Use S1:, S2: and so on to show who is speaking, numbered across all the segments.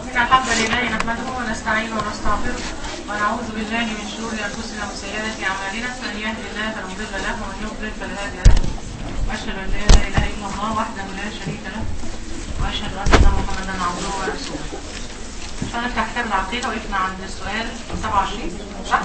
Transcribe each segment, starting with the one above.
S1: إن الحمد لله نحمده ونستعينه ونستغفره ونعوذ بالله من شرور أنفسنا وسيئات أعمالنا من يهد الله فلا مضل له ومن يضلل فلا هادي له وأشهد أن لا إله إلا الله وحده لا شريك له وأشهد أن محمدا عبده ورسوله فنفتح كتاب العقيدة وقفنا عند السؤال 27 صح؟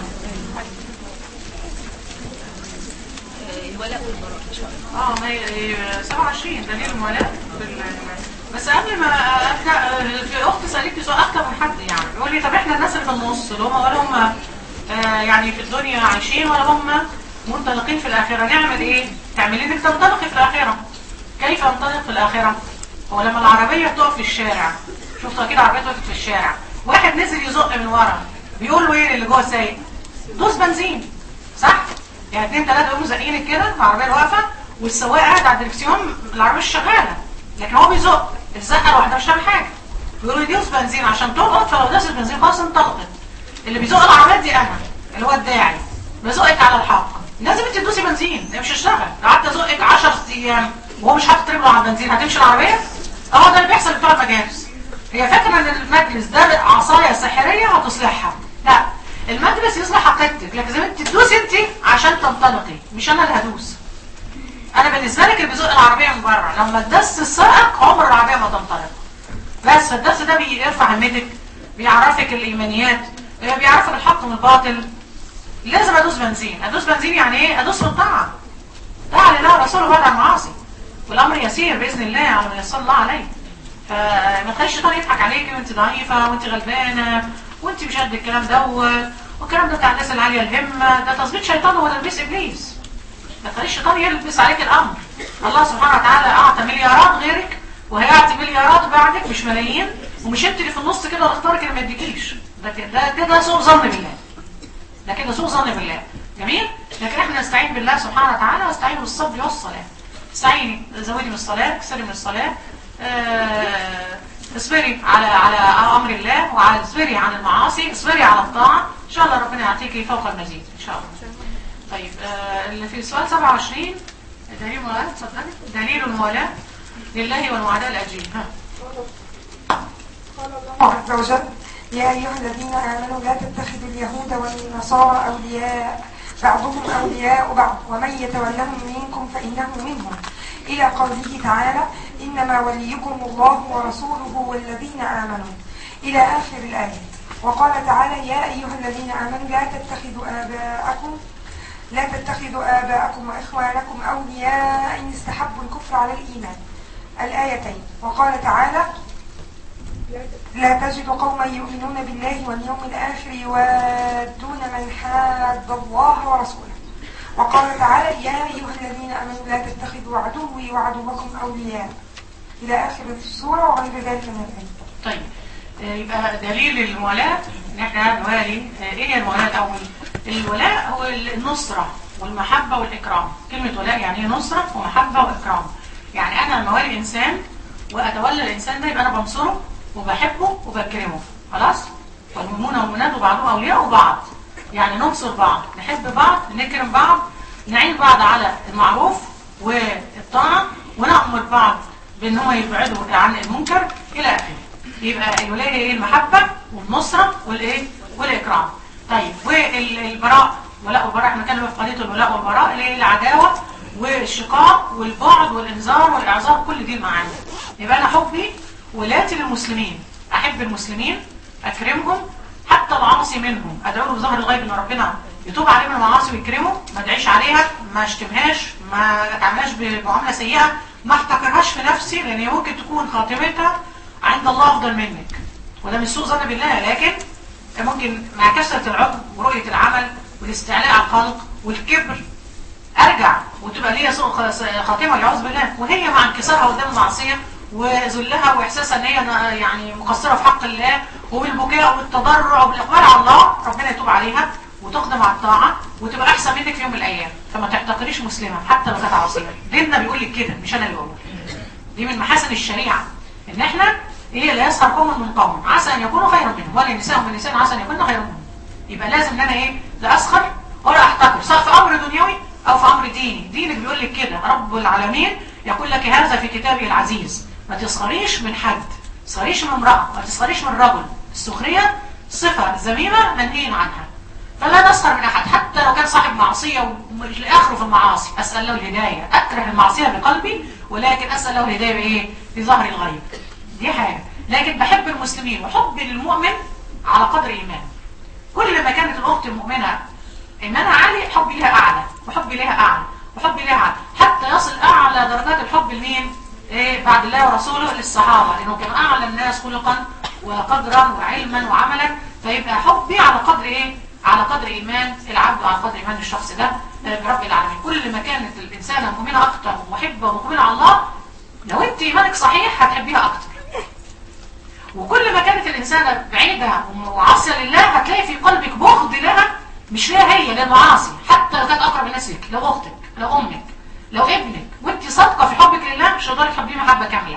S2: الولاء والبراء ان شاء الله
S1: اه ما هي 27 دليل المولاة بال- بس قبل ما ابدا في اخت سالتني سؤال اكتر من حد يعني بيقول لي طب احنا الناس اللي في النص اللي هم ولا هم آه، يعني في الدنيا عايشين ولا هم منطلقين في الاخره نعمل ايه؟ تعملي انك تنطلقي في الاخره كيف انطلق في الاخره؟ هو لما العربيه تقف في الشارع شفتوا كده عربيه وقفت في الشارع واحد نزل يزق من ورا بيقول له ايه اللي جوه السايق؟ دوس بنزين صح؟ يعني اتنين تلاته يقوموا زقينك كده العربيه واقفه والسواق قاعد على الدركسيون العربيه مش شغاله لكن هو بيزق الزقه لوحدها مش هتعمل حاجه بيقولوا لي دوس بنزين عشان تلقط فلو داس البنزين خلاص انطلقت اللي بيزق العربيات دي انا اللي هو الداعي بزقك على الحق لازم انت تدوسي بنزين ده مش هشتغل لو قعدت ازقك 10 ايام وهو مش حاطط رجله على البنزين هتمشي العربيه اه ده اللي بيحصل بتوع المجالس هي فاكره ان المجلس ده عصايه سحريه هتصلحها لا المجلس يصلح عقيدتك لكن زي انت تدوسي انت عشان تنطلقي مش انا اللي هدوس انا بالنسبه لك اللي بيزق العربيه من بره لما تدس السائق عمر العربيه ما تنطلق بس فالدرس ده بيرفع همتك بيعرفك الايمانيات آه، بيعرفك الحق من الباطل لازم ادوس بنزين ادوس بنزين يعني ايه ادوس في الطاعه طاعه لله ورسوله بعد عن المعاصي والامر يسير باذن الله على من يسر الله عليه فما تخليش الشيطان يضحك عليكي وانت ضعيفه وانت غلبانه وانت مش قد الكلام دوت والكلام ده بتاع الناس العاليه الهمه ده تظبيط شيطان هو تلبيس ابليس ما تخليش الشيطان يلبس عليك الامر الله سبحانه وتعالى اعطى مليارات غيرك وهيعطي مليارات بعدك مش ملايين ومش انت اللي في النص كده اللي اختارك اللي ما يديكيش ده كده ده كده سوء ظن بالله ده كده سوء ظن بالله جميل لكن احنا نستعين بالله سبحانه وتعالى واستعين بالصبر والصلاه استعيني زودي من الصلاه اكسري من الصلاه آه، اصبري على على امر الله وعلى اصبري عن المعاصي اصبري على الطاعه ان شاء الله ربنا يعطيكي فوق المزيد ان شاء الله طيب آه، اللي في سؤال 27 دليل الموالاه اتفضلي دليل الموالاه لله والمعاداه الاجيل ها
S3: قال الله عز وجل يا أيها الذين آمنوا لا تتخذوا اليهود والنصارى أولياء بعضهم أولياء بعض ومن يتولهم منكم فإنه منهم إلى قوله تعالى إنما وليكم الله ورسوله والذين آمنوا إلى آخر الآية وقال تعالى يا أيها الذين آمنوا لا تتخذوا آباءكم لا تتخذوا آباءكم وإخوانكم أولياء إن استحبوا الكفر على الإيمان الآيتين وقال تعالى لا تجد قوما يؤمنون بالله واليوم الآخر يوادون من حاد الله ورسوله وقال تعالى يا أيها الذين آمنوا لا تتخذوا عدوي وعدوكم أولياء إلى آخر السورة وغير ذلك من الآيات
S1: طيب آه، يبقى دليل المولاة ان احنا نوالي آه، ايه هي المولاة الاول الولاء هو النصرة والمحبة والإكرام كلمة ولاء يعني ايه نصرة ومحبة وإكرام يعني أنا لما أوالي إنسان وأتولى الإنسان ده يبقى أنا بنصره وبحبه وبكرمه خلاص والمؤمنون والمؤمنات وبعضهم أولياء بعض يعني ننصر بعض نحب بعض نكرم بعض نعين بعض على المعروف والطاعة ونأمر بعض بأن هم يبعدوا عن المنكر إلى آخره يبقى الولاية هي المحبة والنصرة والإيه والإكرام طيب والبراء ولاء والبراء احنا كنا في قضية الولاء والبراء اللي هي العداوة والشقاق والبعد والإنذار والإعذار كل دي معانا يبقى أنا حبي ولاتي للمسلمين أحب المسلمين أكرمهم حتى العاصي منهم أدعو له بظهر الغيب إن ربنا يتوب عليه من المعاصي ويكرمه ما ادعيش عليها ما اشتمهاش ما تعملهاش بمعاملة سيئة ما احتكرهاش في نفسي لأن هي ممكن تكون خاتمتها عند الله أفضل منك وده مش سوء ظن بالله لكن ممكن مع كثرة العقب ورؤية العمل والاستعلاء على الخلق والكبر ارجع وتبقى ليا سوء خ- خاتمه والعياذ بالله وهي مع انكسارها قدام المعصيه وذلها واحساسها ان هي ن- يعني مقصره في حق الله وبالبكاء والتضرع وبالاقبال على الله ربنا يتوب عليها وتقدم على الطاعه وتبقى احسن منك في يوم من الايام فما تحتقريش مسلمه حتى لو كانت عاصيه ديننا بيقول لك كده مش انا اللي بقول دي من محاسن الشريعه ان احنا ايه لا يسخر قوم من قوم عسى ان يكونوا خيرا منهم ولا نساء من نساء عسى ان يكونوا خيرا منهم يبقى لازم ان انا ايه لا اسخر ولا احتقر سواء في امر دنيوي او في امر ديني دينك بيقول لك كده رب العالمين يقول لك هذا في كتابه العزيز ما تسخريش من حد تسخريش من امرأة ما تسخريش من رجل السخرية صفة ذميمة منهي عنها فلا نسخر من أحد حتى لو كان صاحب معصية لآخره في المعاصي أسأل له الهداية أكره المعصية بقلبي ولكن أسأل له الهداية بإيه؟ بظهر الغيب دي حاجة لكن بحب المسلمين وحبي للمؤمن على قدر إيمان كل ما كانت الأخت المؤمنة إيمانها عالي حبي لها أعلى وحبي لها أعلى وحبي لها أعلى حتى يصل أعلى درجات الحب لمين؟ إيه بعد الله ورسوله للصحابة لأنه كان أعلى الناس خلقا وقدرا وعلما وعملا فيبقى حبي على قدر إيه؟ على قدر إيمان العبد وعلى قدر إيمان الشخص ده برب العالمين كل ما كانت الإنسانة مؤمنة أكتر ومحبة ومقبلة على الله لو أنت إيمانك صحيح هتحبيها أكتر وكل ما كانت الإنسانة بعيدة وعاصية لله هتلاقي في قلبك بغض لها مش ليها هي لأنه عاصي حتى لو كانت أقرب الناس لك لو أختك لو أمك لو ابنك وانت صادقة في حبك لله مش هتقدري تحبيه محبة كاملة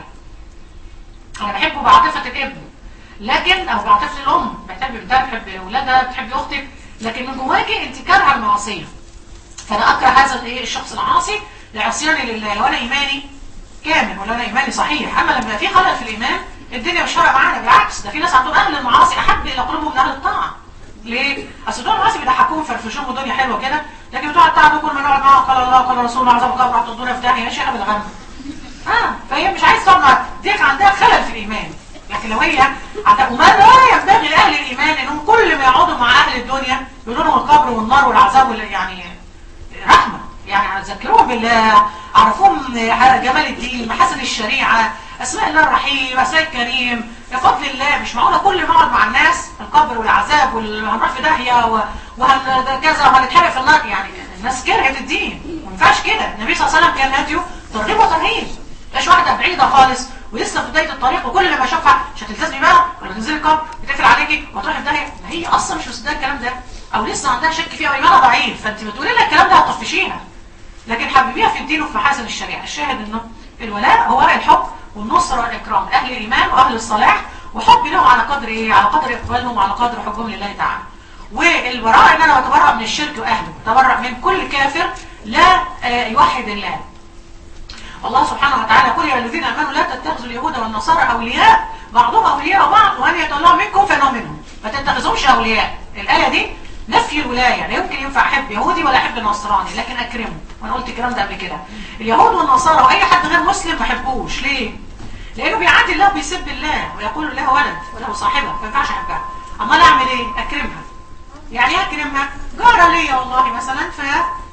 S1: أنا بحبه بعاطفة الابن لكن أو بعاطفة الأم بتحبي بنتها بتحبي أولادها بتحبي أختك لكن من جواكي انت كارهة المعصية فأنا أكره هذا الايه الشخص العاصي لعصياني لله وأنا إيماني كامل ولا أنا إيماني صحيح أما لما في خلل في الإيمان الدنيا مش فارقه معانا بالعكس ده في ناس عندهم اهل المعاصي احب الى قلوبهم من اهل الطاعه ليه؟ اصل بتوع المعاصي بيضحكوهم فرفشوهم والدنيا حلوه كده لكن بتوع الطاعه دول كل ما نقعد معاهم قال الله قال رسوله عذاب الله راح تدونا في داهيه ماشي قبل الغم اه فهي مش عايز تقعد ديك عندها خلل في الايمان لكن لو هي عندها وما لا ينبغي لاهل الايمان انهم كل ما يقعدوا مع اهل الدنيا يقولوا لهم القبر والنار والعذاب يعني رحمه يعني ذكروهم بالله عرفوهم جمال الدين محاسن الشريعه اسماء الله الرحيم اسماء الكريم بفضل الله مش معقوله كل ما اقعد مع الناس القبر والعذاب وهنروح في داهيه وهكذا وهنتحرق في النار يعني الناس كرهت الدين ما ينفعش كده النبي صلى الله عليه وسلم كان هديه ترغيب وترهيب مش واحده بعيده خالص ولسه في بدايه الطريق وكل ما اشوفها مش هتلتزمي بقى ولا تنزلي القبر بتقفل عليكي وتروحي في داهيه ما هي اصلا مش مصدقه الكلام ده او لسه عندها شك فيها وايمانها ضعيف فانت بتقولي لها الكلام ده هتطفشيها لكن حبيبيها في الدين وفي محاسن الشريعه الشاهد انه الولاء هو الحب والنصر والإكرام أهل الإيمان وأهل الصلاح وحب لهم على قدر إيه؟ على قدر إقبالهم وعلى قدر حبهم لله تعالى والبراءة إن أنا أتبرأ من الشرك وأهله أتبرأ من كل كافر لا يوحد الله الله سبحانه وتعالى يقول يا الذين آمنوا لا تتخذوا اليهود والنصارى أولياء بعضهم أولياء بعض وأن يتولوا منكم فإنهم منهم ما تتخذوش أولياء الآية دي نفي الولاية لا يمكن ينفع أحب يهودي ولا أحب نصراني لكن أكرمه وأنا قلت الكلام ده قبل كده اليهود والنصارى وأي حد غير مسلم ما أحبوش ليه؟ لانه بيعادي الله وبيسب الله ويقول له ولد وله صاحبه ما ينفعش احبها امال اعمل ايه اكرمها يعني ايه اكرمها جاره ليا والله مثلا ف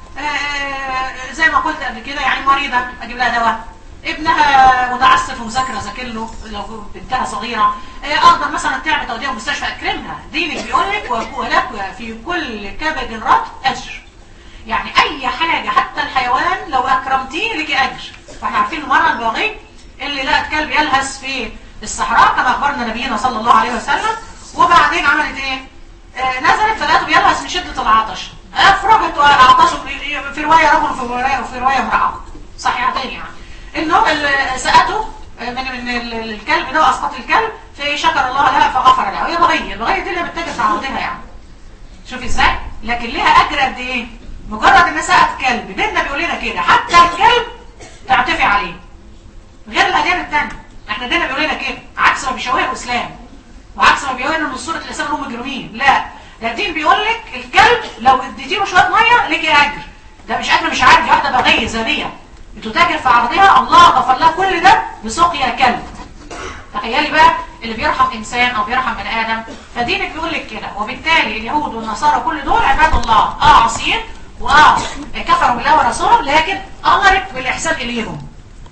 S1: زي ما قلت قبل كده يعني مريضه اجيب لها دواء ابنها متعسف ومذاكره ذاكر له لو بنتها صغيره اقدر مثلا تعمل توديها مستشفى اكرمها دينك بيقول لك ولك في كل كبد رطب اجر يعني اي حاجه حتى الحيوان لو اكرمتيه لك اجر فاحنا عارفين المره البغي اللي لقت كلب يلهث في الصحراء كما اخبرنا نبينا صلى الله عليه وسلم وبعدين عملت ايه آه نزلت فلقته بيلهث من شده العطش افرجت وعطشه في روايه رجل في روايه وفي روايه امراه صحيحتين يعني انه سقته من من الكلب ده اسقط الكلب فشكر الله لها فغفر لها وهي بغيه البغيه دي اللي بتتاجر في عوضها يعني شوفي ازاي لكن ليها اجر قد ايه مجرد ان سقت كلب ديننا بيقول لنا كده حتى الكلب تعتفي عليه غير الاديان الثانيه احنا ديننا بيقول لنا كده عكس ما بيشوهه الاسلام وعكس ما بيقول ان صوره الاسلام هم مجرمين لا ده الدين بيقول لك الكلب لو اديتي له شويه ميه ليكي اجر ده مش اجر مش عادي واحده بغيه زانيه بتتاجر في عرضها الله غفر لها كل ده بسقيا كلب تخيلي بقى اللي بيرحم انسان او بيرحم بني ادم فدينك بيقول لك كده وبالتالي اليهود والنصارى كل دول عباد الله اه عاصيين واه كفروا بالله ورسوله لكن امرك بالاحسان اليهم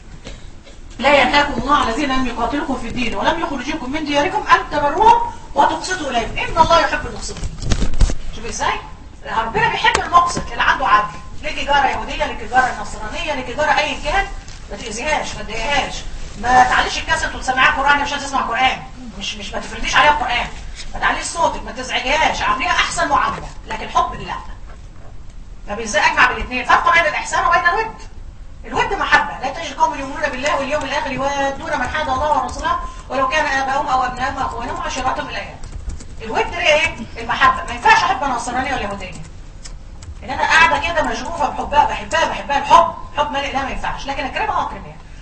S1: لا ينهاكم الله على الذين لم يقاتلكم في الدين ولم يخرجوكم من دياركم ان تبروهم وتقسطوا اليهم ان الله يحب المقسطين شوف ازاي ربنا بيحب المقسط اللي عنده عدل ليكي جاره يهوديه ليكي جاره نصرانيه ليكي جاره اي كان ما تاذيهاش ما تضايقهاش ما تعليش الكاسيت وتسمعيها قران مش هتسمع قران مش مش ما تفرديش عليها قران ما تعليش صوتك ما تزعجيهاش عامليها احسن معامله لكن حب لا طب ازاي اجمع بين الاثنين فرق بين الاحسان وبين الود الود محبة لا تجد قوم يؤمنون بالله واليوم الآخر يودون من حاد الله ورسوله ولو كان آباؤهم أو أبنائهم أو أخوانهم وعشيرتهم الآيات الود ده إيه؟ المحبة ما ينفعش أحب نصرانية ولا يهودية إن أنا قاعدة كده مشغوفة بحبها بحبها بحبها الحب حب مالي لا ما ينفعش لكن أكرمها أكرمها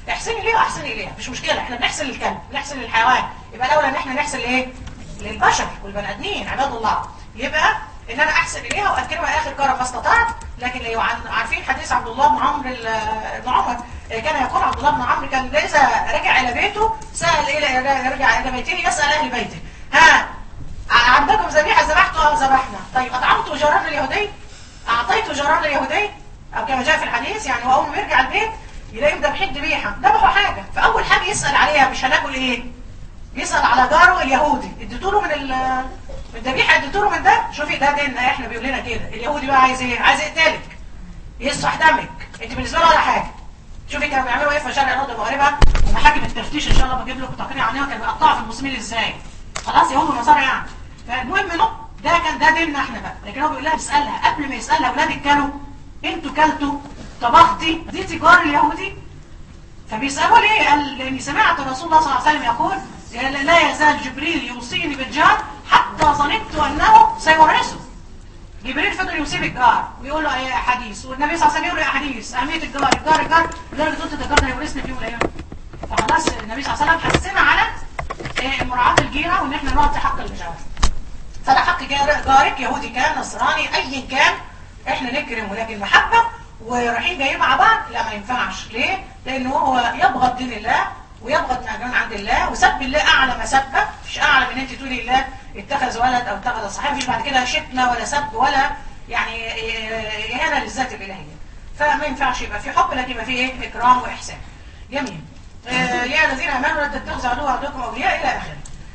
S1: احسني ليه واحسني اليها مش مشكله احنا بنحسن للكلب بنحسن للحيوان يبقى الاولى ان احنا نحسن لايه للبشر والبني ادمين عباد الله يبقى ان انا احسن اليها واكرمها اخر كرم ما استطعت لكن لو عن- عارفين حديث عبد الله بن عمرو ال- بن عمر كان يقول عبد الله بن عمرو كان اذا رجع الى بيته سال الى رجع الى بيته يسال اهل بيته ها ع- عندكم ذبيحه ذبحتوا اه ذبحنا طيب اطعمتوا جيران اليهودي اعطيتوا جيران اليهودي او كما جاء في الحديث يعني هو اول ما يرجع البيت يلاقيهم ذابحين ذبيحه ذبحوا حاجه فاول حاجه يسال عليها مش هناكل ايه يسال على جاره اليهودي اديتوا له من ال من الذبيحه اديتوا له من ده شوفي ده ديننا احنا بيقول لنا كده اليهودي بقى عايز ايه عايز يقتلك يسرح دمك انت بالنسبه له ولا حاجه شوفي كانوا بيعملوا ايه في شارع الارض المغربه ومحاكم التفتيش ان شاء الله بجيب لكم تقرير عنها كانوا بيقطعوا في المسلمين ازاي خلاص يهود ونصارى يعني فالمهم انه ده كان ده ديننا احنا بقى لكن هو بيقول لها بيسالها قبل ما يسالها اولادك كانوا انتوا كلتوا طبختي دي تجار اليهودي فبيسألوا ليه؟ قال لأني سمعت رسول الله صلى الله عليه وسلم يقول لا يزال جبريل يوصيني بالجار حتى ظننت أنه سيورثه جبريل فضل يوصي بالجار ويقول له ايه حديث والنبي صلى الله عليه وسلم يقول له احاديث اهميه الجار الجار الجار لدرجه قلت الجار ده هيورثني في يوم من الايام فخلاص النبي صلى الله عليه وسلم حسنا على إيه مراعاه الجيره وان احنا نعطي حق الجار فده حق جار- جارك يهودي كان نصراني ايا كان احنا نكرمه لكن محبه ورايحين جايين مع بعض لا ما ينفعش ليه؟ لانه هو يبغض دين الله ويبغض ما كان عند الله وسب الله اعلى مسبه مش اعلى من انت تقولي الله اتخذ ولد او اتخذ صحيح مفيش بعد كده شتمه ولا سب ولا يعني اهانه للذات الالهيه فما ينفعش يبقى في حب لكن يبقى في ايه؟ اكرام واحسان جميل آه يا الذين امنوا لا تتخذوا عدو عدوكم اولياء الى اخره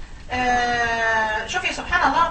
S1: آه شوفي سبحان الله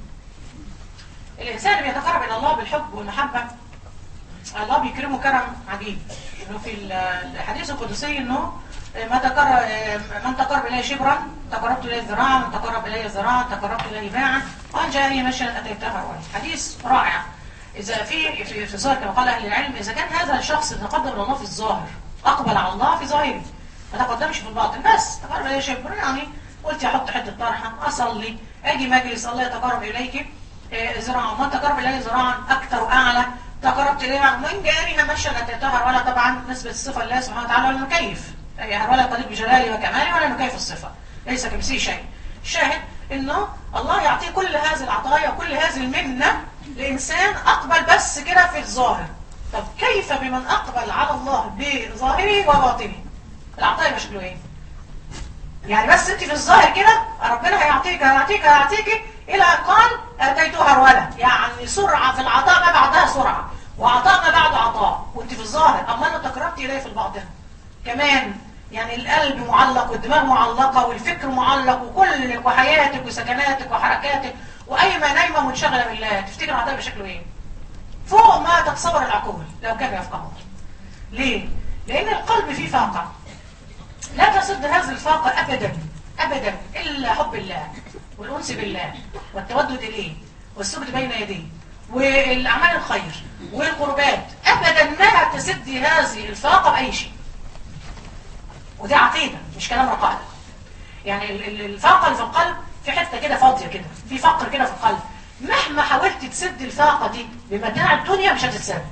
S1: الإنسان اللي بيتقرب إلى الله بالحب والمحبة الله بيكرمه كرم عجيب إنه في الحديث القدسي إنه ما تقرب من تقرب إليه شبرا تقربت إليه ذراعا من تقرب إليه ذراعا تقربت إليه باعا وأن جاءني مشيا أتيتها وعي حديث رائع إذا في في في ظاهر كما قال أهل العلم إذا كان هذا الشخص تقدم إلى الله في الظاهر أقبل على الله في ظاهره ما تقدمش في الباطن بس تقرب إليه شبرا يعني قلت أحط حتة طرحة أصلي أجي مجلس الله يتقرب إليك زراعة ومن تقرب إليه زراعا أكثر وأعلى تقربت إليه من جاري مشى نتطهر ولا طبعا نسبة الصفة لله سبحانه وتعالى ولا نكيف يعني ولا تليق بجلاله وكماله ولا نكيف الصفة ليس كمثله شيء الشاهد إنه الله يعطيه كل هذه العطايا وكل هذه المنة لإنسان أقبل بس كده في الظاهر طب كيف بمن أقبل على الله بظاهره وباطنه العطايا شكله إيه يعني بس انت في الظاهر كده ربنا هيعطيك هيعطيك هيعطيك الى ان قال اتيتها الولد يعني سرعه في العطاء ما بعدها سرعه وعطاء ما بعده عطاء وانت في الظاهر اما انا تقربت اليه في الباطن كمان يعني القلب معلق والدماغ معلقه والفكر معلق وكل وحياتك وسكناتك وحركاتك واي ما نايمه منشغله بالله تفتكر العطاء بشكله ايه؟ فوق ما تتصور العقول لو كان يفقهون ليه؟ لان القلب فيه فاقه لا تسد هذه الفاقة أبدا أبدا إلا حب الله والأنس بالله والتودد إليه والسجد بين يديه والأعمال الخير والقربات أبدا ما تسد هذه الفاقة بأي شيء ودي عقيدة مش كلام رقائق يعني ال- ال- الفاقة اللي في القلب في حتة كده فاضية كده في فقر كده في القلب مهما حاولت تسد الفاقة دي بمتاع الدنيا مش هتتسد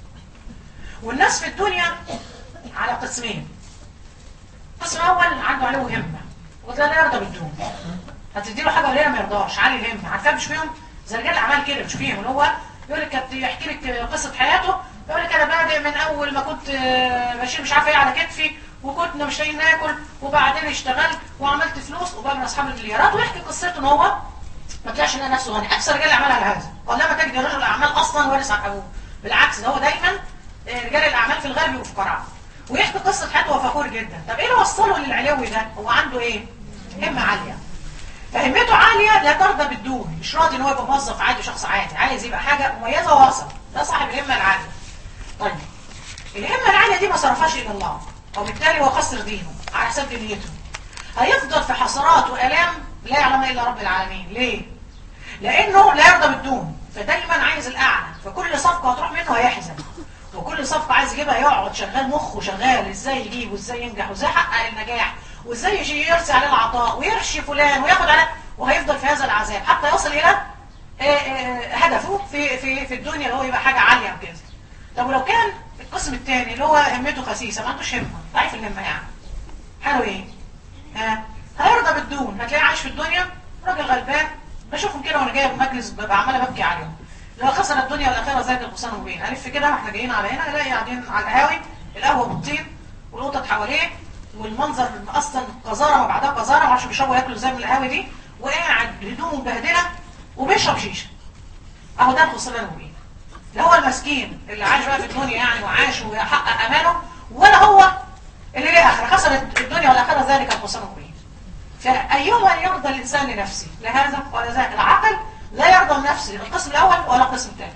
S1: والناس في الدنيا على قسمين القسم الاول عنده عليه همه وده لا يرضى بالدون هتدي له حاجه قليله ما يرضاش عالي الهمه عارفاه مش فيهم زي رجال الاعمال كده مش فيهم اللي هو يقول لك كانت يحكي لك قصه حياته يقول لك انا بادئ من اول ما كنت آه، بشيل مش عارفه ايه على كتفي وكنا مش لاقيين ناكل وبعدين اشتغلت وعملت فلوس وبقى من اصحاب المليارات ويحكي قصته ان هو ما طلعش ان نفسه غني اكثر رجال الاعمال على هذا ولما تجد رجل الاعمال اصلا وارث عن ابوه بالعكس ده هو دايما آه، رجال الاعمال في الغالب بيبقوا فقراء ويحكي قصه حياته وهو فخور جدا طب ايه اللي وصله للعلو ده هو عنده ايه همه عاليه فهمته عاليه لا ترضى بالدون مش راضي ان هو يبقى موظف عادي شخص عادي عايز يبقى حاجه مميزه ووسط ده صاحب الهمه العاليه طيب الهمه العاليه دي ما صرفهاش الى الله وبالتالي هو خسر دينه على حساب دنيته هيفضل في حسرات والام لا يعلمها الا رب العالمين ليه لانه لا يرضى بالدون فدايما عايز الاعلى فكل صفقه هتروح منه هيحزن وكل صفقه عايز يجيبها يقعد شغال مخه شغال ازاي يجيب وازاي ينجح وازاي يحقق النجاح وازاي يجي يرسي عليه العطاء ويرشي فلان وياخد عليه وهيفضل في هذا العذاب حتى يصل الى آه، آه، هدفه في في في الدنيا اللي هو يبقى حاجه عاليه وكده طب ولو كان القسم الثاني اللي هو همته خسيسه ما عندوش همه ضعيف الهمه يعني حاله ايه؟ ها هيرضى بالدون هتلاقيه عايش في الدنيا راجل غلبان بشوفهم كده وانا جايه المجلس ببقى عماله ببكي عليهم لو خسر الدنيا والاخره زي الغصان وبين الف كده واحنا جايين على هنا الاقي قاعدين على القهاوي القهوه بالطين والقطط حواليه والمنظر اصلا قذاره ما بعدها قذاره ما اعرفش بيشربوا ياكلوا ازاي من القهاوي دي وقاعد هدومه مبهدله وبيشرب شيشه اهو ده الخسران المبين لا هو المسكين اللي عايش بقى في الدنيا يعني وعاش ويحقق اماله ولا هو اللي ليه اخره خسر الدنيا والاخره ذلك الخسران المبين فايهما يرضى الانسان لنفسه لا هذا ولا ذاك العقل لا يرضى لنفسه القسم الاول ولا القسم الثاني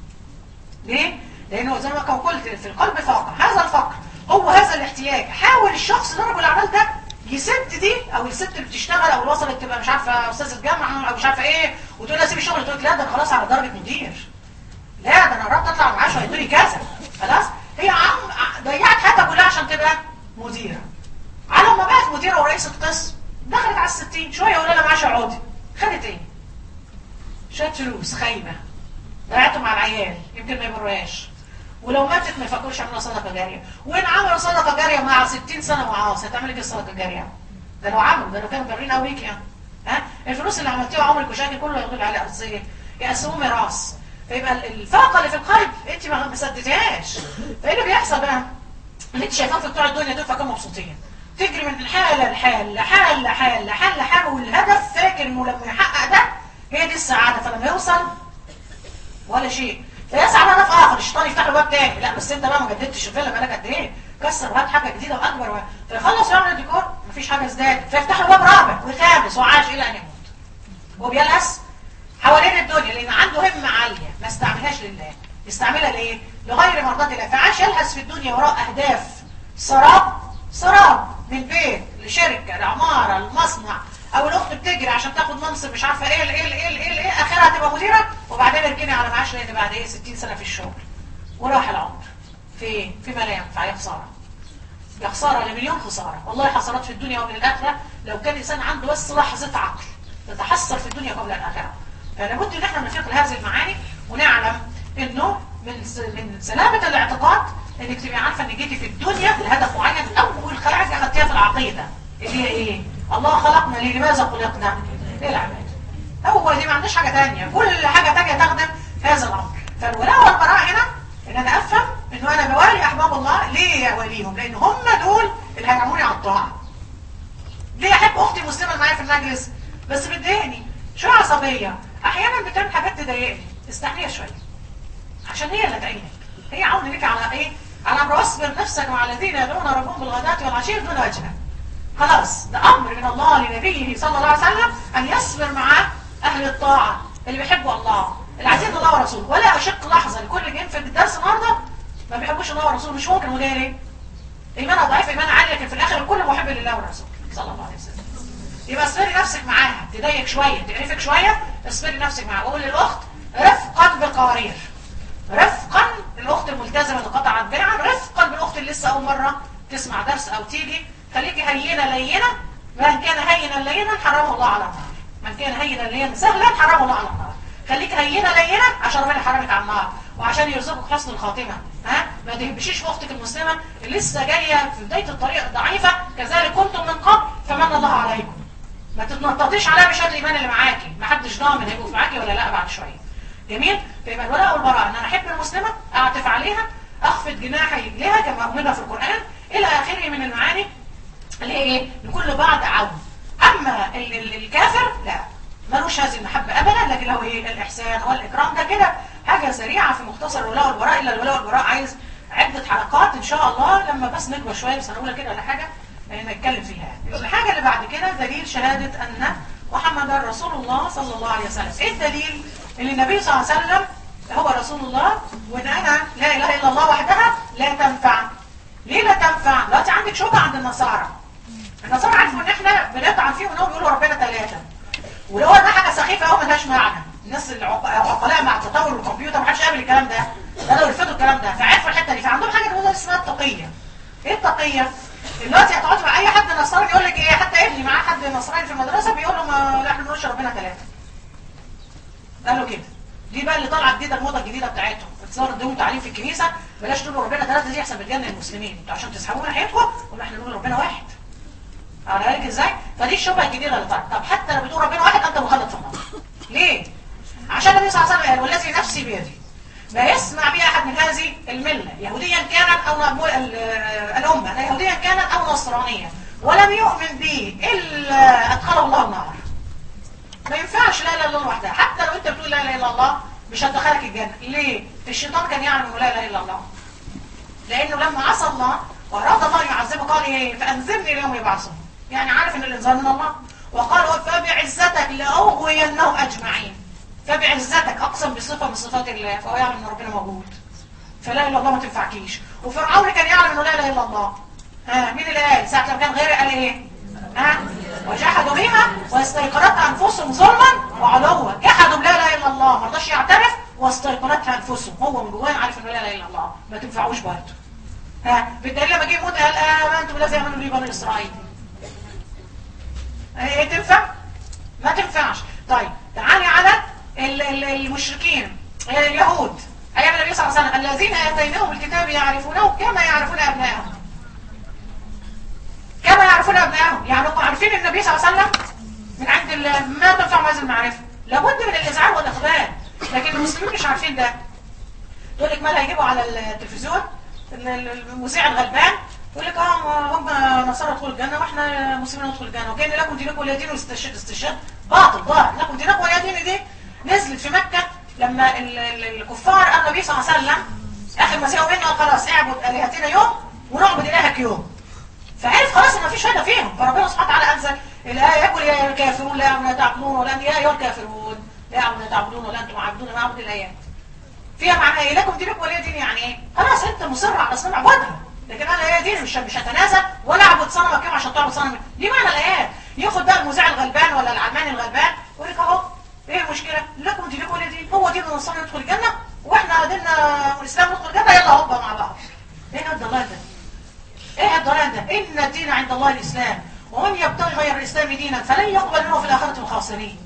S1: ليه؟ لانه زي ما كان قلت في القلب فقر هذا الفقر هو هذا الاحتياج حاول الشخص ده رجل الاعمال ده يسد دي او الست اللي بتشتغل او اللي وصلت تبقى مش عارفه استاذه جامعه او مش عارفه ايه وتقول لها سيب الشغل تقول لك لا ده انا خلاص على درجه مدير لا ده انا قربت اطلع معاش وهيدوني كذا خلاص هي عم ضيعت حياتها كلها عشان تبقى مديره على ما بقت مديره ورئيسه قسم دخلت على الستين شويه يقول لها معاش عقودي خدت ايه؟ شويه فلوس خايبه ضيعته مع العيال يمكن ما يبروهاش ولو ماتت ما يفكروش يعملوا صدقه جاريه وان عملوا صدقه جاريه مع 60 سنه معاص هتعمل ايه الصدقه الجاريه؟ ده لو عملوا ده لو كانوا بارين قويك يعني ها الفلوس اللي عملتيها عمرك وشاكي كله ياخدوا عليه ارضيه يقسموه ميراث فيبقى الفاقه اللي في القلب انت ما سددتهاش فايه اللي بيحصل بقى؟ اللي انت شايفاهم في بتوع الدنيا دول فكانوا مبسوطين تجري من حال لحال لحال لحال لحال لحال والهدف فاكر انه لما يحقق ده هي دي السعاده فلما يوصل ولا شيء فيسعى بقى في اخر الشيطان يفتح له باب تاني لا بس انت بقى ما جددتش الفيلا بقالك قد ايه كسر وهات حاجه جديده واكبر و... فيخلص يعمل ديكور مفيش حاجه ازدادت فيفتح له باب رابع وخامس وعاش الى ان يموت وبيلهس حوالين الدنيا لان عنده همه عاليه ما استعملهاش لله يستعملها لايه؟ لغير مرضات الله فعاش يلهس في الدنيا وراء اهداف سراب سراب من بيت لشركه لعماره لمصنع او الاخت بتجري عشان تاخد منصب مش عارفه ايه ايه ايه ايه ايه اخرها تبقى مديره وبعدين اركني على معاش لان بعد ايه 60 سنه في الشغل وراح العمر في ايه؟ في ما لا ينفع يا خساره يا خساره لمليون خساره والله حصلت في الدنيا ومن الاخره لو كان الانسان عنده بس لحظه عقل تتحسر في الدنيا قبل الاخره فلابد ان احنا نفيق لهذه المعاني ونعلم انه من من سلامه الاعتقاد انك تبقي عارفه ان جيتي في الدنيا لهدف معين اول حاجه اخذتيها في العقيده اللي هي ايه؟ الله خلقنا ليه لماذا خلقنا؟ للعباده. هو دي ما عندناش حاجه ثانيه كل حاجه ثانيه تخدم هذا الامر فالولاء والبراء هنا ان انا افهم انه انا بوالي احباب الله ليه اواليهم؟ لان هم دول اللي هيعملوني على الطاعه. ليه احب اختي المسلمه اللي معايا في المجلس بس بتضايقني شويه عصبيه احيانا بتعمل حاجات تضايقني استحميها شويه عشان هي اللي تعينك هي عاونه ليك على ايه؟ على امر واصبر نفسك مع الذين يدعون ربهم بالغداة والعشي دون وجهه خلاص ده امر من الله لنبيه صلى الله عليه وسلم ان يصبر مع اهل الطاعه اللي بيحبوا الله اللي عايزين الله ورسوله ولا اشق لحظه لكل جن في الدرس النهارده ما بيحبوش الله ورسوله مش ممكن وده ليه؟ ايمانها ضعيف ايمانها عالي لكن في الاخر الكل محب لله ورسوله صلى الله عليه وسلم يبقى اصبري نفسك معاها تضايق شويه تقرفك شويه اصبري نفسك معاها وقول للاخت رفقا بقوارير رفقا الاخت الملتزمه اللي قطعت بيعا رفقا بالاخت اللي لسه اول مره تسمع درس او تيجي خليكي هينه لينه من كان هينا لينا حرمه الله على النار من كان هينا لينا سهلا حرمه الله على النار خليك هينه لينه عشان ربنا يحرمك على النار وعشان يرزقك حسن الخاتمه ها ما تهبشيش في اختك المسلمه اللي لسه جايه في بدايه الطريق ضعيفه كذلك كنتم من قبل فمن الله عليكم ما تتنططيش عليها بشهاده الايمان اللي معاكي ما حدش ضامن هيبقوا معاكي ولا لا بعد شويه جميل فيبقى الولاء والبراء ان انا احب المسلمه اعطف عليها اخفض جناحي لها كما امرنا في القران الى اخره من المعاني اللي هي ايه لكل بعض عون اما ال ال الكافر لا ملوش هذه المحبه ابدا لكن له ايه الاحسان والاكرام ده كده حاجه سريعه في مختصر الولاء والبراء الا الولاء والبراء عايز عده حلقات ان شاء الله لما بس نكبر شويه سنه اولى كده ولا حاجه نتكلم فيها الحاجه اللي بعد كده دليل شهاده ان محمد رسول الله صلى الله عليه وسلم ايه الدليل ان النبي صلى الله عليه وسلم هو رسول الله وان انا لا اله الا الله وحدها لا تنفع ليه لا تنفع دلوقتي عندك شبهه عند النصارى النصارى عارفوا ان احنا بنطعن فيهم انهم بيقولوا ربنا ثلاثه ولو ده حاجه سخيفه قوي ملهاش معنى الناس العقلاء مع تطور الكمبيوتر ما حدش قابل الكلام ده بداوا يرفضوا الكلام ده فعرفوا الحته دي فعندهم حاجه بيقولوا اسمها التقيه ايه التقيه دلوقتي هتقعد مع اي حد نصراني يقول لك ايه حتى ابني معاه حد نصراني في المدرسه بيقول له ما لا احنا بنقولش ربنا ثلاثه قال له كده دي بقى اللي طالعه جديده الموضه الجديده بتاعتهم اتصار ادهم تعليم في الكنيسه بلاش تقولوا ربنا ثلاثه دي احسن بتجنن المسلمين انتوا عشان تسحبوا ناحيتكم وما احنا نقول ربنا واحد على بالك ازاي فدي الشبهه الجديده اللي طلعت طب حتى لو بتقول ربنا واحد انت مخلط في النار ليه عشان النبي صلى الله عليه وسلم قال والذي نفسي بيده لا يسمع بي احد من هذه المله يهوديا كانت او ال- ال- الامه لا يهوديا كانت او نصرانيه ولم يؤمن بي الا ادخله الله النار ما ينفعش لا اله الا الله لوحدها حتى لو انت بتقول لا اله الا الله مش هتدخلك الجنه ليه الشيطان كان يعلم انه لا اله الا الله لانه لما عصى الله واراد الله يعذبه قال ايه فانذرني اليوم يبعثون يعني عارف ان الانذار من الله وقال فبعزتك لاغوينهم اجمعين فبعزتك اقسم بصفه من صفات الله فهو يعلم ان ربنا موجود فلا اله الا الله ما تنفعكيش وفرعون كان يعلم انه لا اله الا الله ها مين اللي قال ساعه لما كان غيره قال ايه ها وجحدوا بها واستيقنتها انفسهم ظلما وعلوا جحدوا لا اله الا الله ما رضاش يعترف واستيقنتها انفسهم هو من جواه عارف انه لا اله الا الله ما تنفعوش برضه ها بالدليل لما جه يموت قال امنت بالذي امنوا به بني اسرائيل ايه تنفع ما تنفعش طيب تعالي على ال- ال- المشركين اليهود ايام النبي صلى الله عليه وسلم الذين اتيناهم الكتاب يعرفونه كما يعرفون ابنائهم كما يعرفون ابنائهم يعني هم عارفين النبي صلى الله عليه وسلم من عند الله ما تنفعهم هذه المعرفه لابد من الازعاج والاخبار لكن المسلمين مش عارفين ده يقول لك مالها يجيبوا على التلفزيون ال- ال- المذيع الغلبان يقول لك اه هم نصارى يدخلوا الجنه واحنا مسلمين ندخل الجنه وكان لكم دينكم ولا دين واستشهاد استشهاد باطل ضاع لكم دينكم ولا دين دي نزلت في مكه لما ال- ال- الكفار قال النبي صلى الله عليه وسلم اخر ما سمعوا منه قال خلاص اعبد الهتنا يوم ونعبد الهك يوم فعرف خلاص ان مفيش فايده فيهم فربنا سبحانه وتعالى انزل الايه يقول يا ايها الكافرون لا يعبدون تعبدون ولا يا ايها الكافرون لا يعبدون تعبدون ولا انتم عابدون ما اعبد الايات فيها معنى ايه لكم دينكم ولي دين يعني ايه خلاص انت مصر على اصنام عبادها لكن انا هي دين مش مش هتنازل ولا اعبد صنمك يوم عشان تعبد صنم دي معنى الايات ياخد بقى المذيع الغلبان ولا العلماني الغلبان يقول لك اهو ايه المشكله لكم دينكم ولي دين هو دين النصارى يدخل الجنه واحنا ديننا الاسلام ندخل الجنه يلا هوبا مع بعض ايه الضلال ده ايه الضلال ده ان الدين عند الله الاسلام ومن يبتغي غير الاسلام دينا فلن يقبل منه في الاخره الخاسرين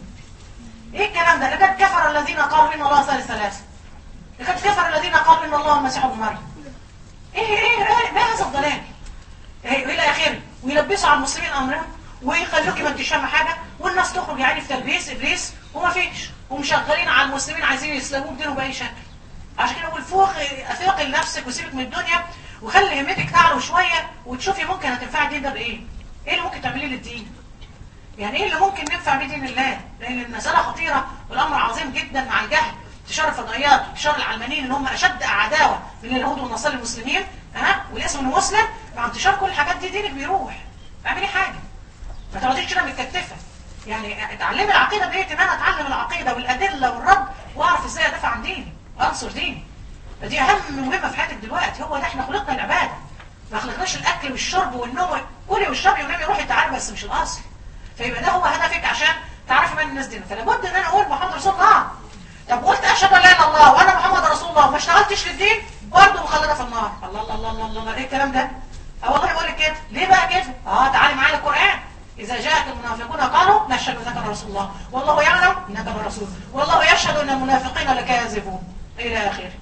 S1: ايه الكلام ده لقد كفر الذين قالوا ان الله ثالث ثلاثه لقد كفر الذين قالوا ان الله المسيح ابن مريم ايه ايه ايه ما هذا الضلال ايه الى اخره ويلبسوا على المسلمين امرهم ويخلوك ما انتش فاهمه حاجه والناس تخرج يعني في تلبيس ابليس وما فيش ومشغلين على المسلمين عايزين يسلموا بدينهم باي شكل عشان كده بقول فوق ثقي لنفسك وسيبك من الدنيا وخلي همتك تعلو شويه وتشوفي ممكن هتنفع الدين ده بايه ايه اللي ممكن تعمليه للدين يعني ايه اللي ممكن ننفع بيه دين الله لان المساله خطيره والامر عظيم جدا مع الجهل انتشار الفضائيات وانتشار العلمانيين اللي هم اشد عداوه من اليهود والنصارى المسلمين ها والاسم انه مسلم مع انتشار كل الحاجات دي دينك بيروح اعملي حاجه ما تقعديش كده متكتفه يعني اتعلمي العقيده بقيت ان انا اتعلم العقيده والادله والرد واعرف ازاي ادافع عن ديني وانصر ديني فدي اهم مهمه في حياتك دلوقتي هو ده احنا خلقنا العباده ما خلقناش الاكل والشرب والنوم كلي واشربي ونامي روحي تعالي بس مش الاصل فيبقى ده هو هدفك عشان تعرفي من الناس دي فلا بد ان انا اقول محمد رسول الله طب قلت اشهد ان لا اله الا الله وانا محمد رسول الله وما اشتغلتش في الدين برضه مخلده في النار الله الله الله الله, الله. ايه الكلام ده اه والله بقول لك كده ليه بقى كده اه تعالي معايا القران اذا جاءك المنافقون قالوا نشهد انك رسول الله والله يعلم انك الرسول والله يشهد ان المنافقين لكاذبون الى اخره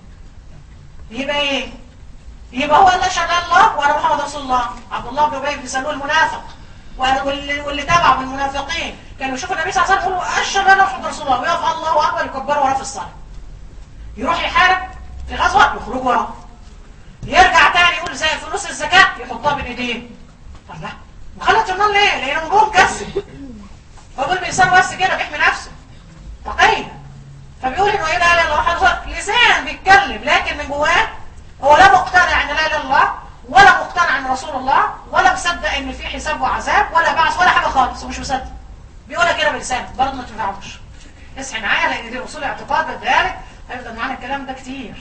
S1: يبقى ايه يبقى هو اللي اشهد ان الله وانا محمد رسول الله عبد الله بن ابي بن سلول المنافق واللي, واللي تبعه من المنافقين كانوا يشوفوا النبي صلى الله عليه وسلم يقولوا اشهد ان محمد رسول الله ويقف الله اكبر يكبروا وراه في الصلاه يروح يحارب في غزوه يخرجوا وراه يرجع تاني يقول زي فلوس الزكاه يحطها بين ايديه الله مخلط النار ليه؟ لانه من جوه مكسب هو بيقول الانسان بس كده بيحمي نفسه تقيا فبيقول انه ايه لا اله الا الله محمد لسان بيتكلم لكن من جواه هو لا مقتنع ان لا اله الا الله ولا مقتنع ان رسول الله ولا مصدق ان في حساب وعذاب ولا بعث ولا حاجه خالص ومش مصدق بيقولها كده بلسانه برضه ما تنفعوش اصحي معايا لان دي اصول اعتقاد بذلك هيفضل معانا الكلام ده كتير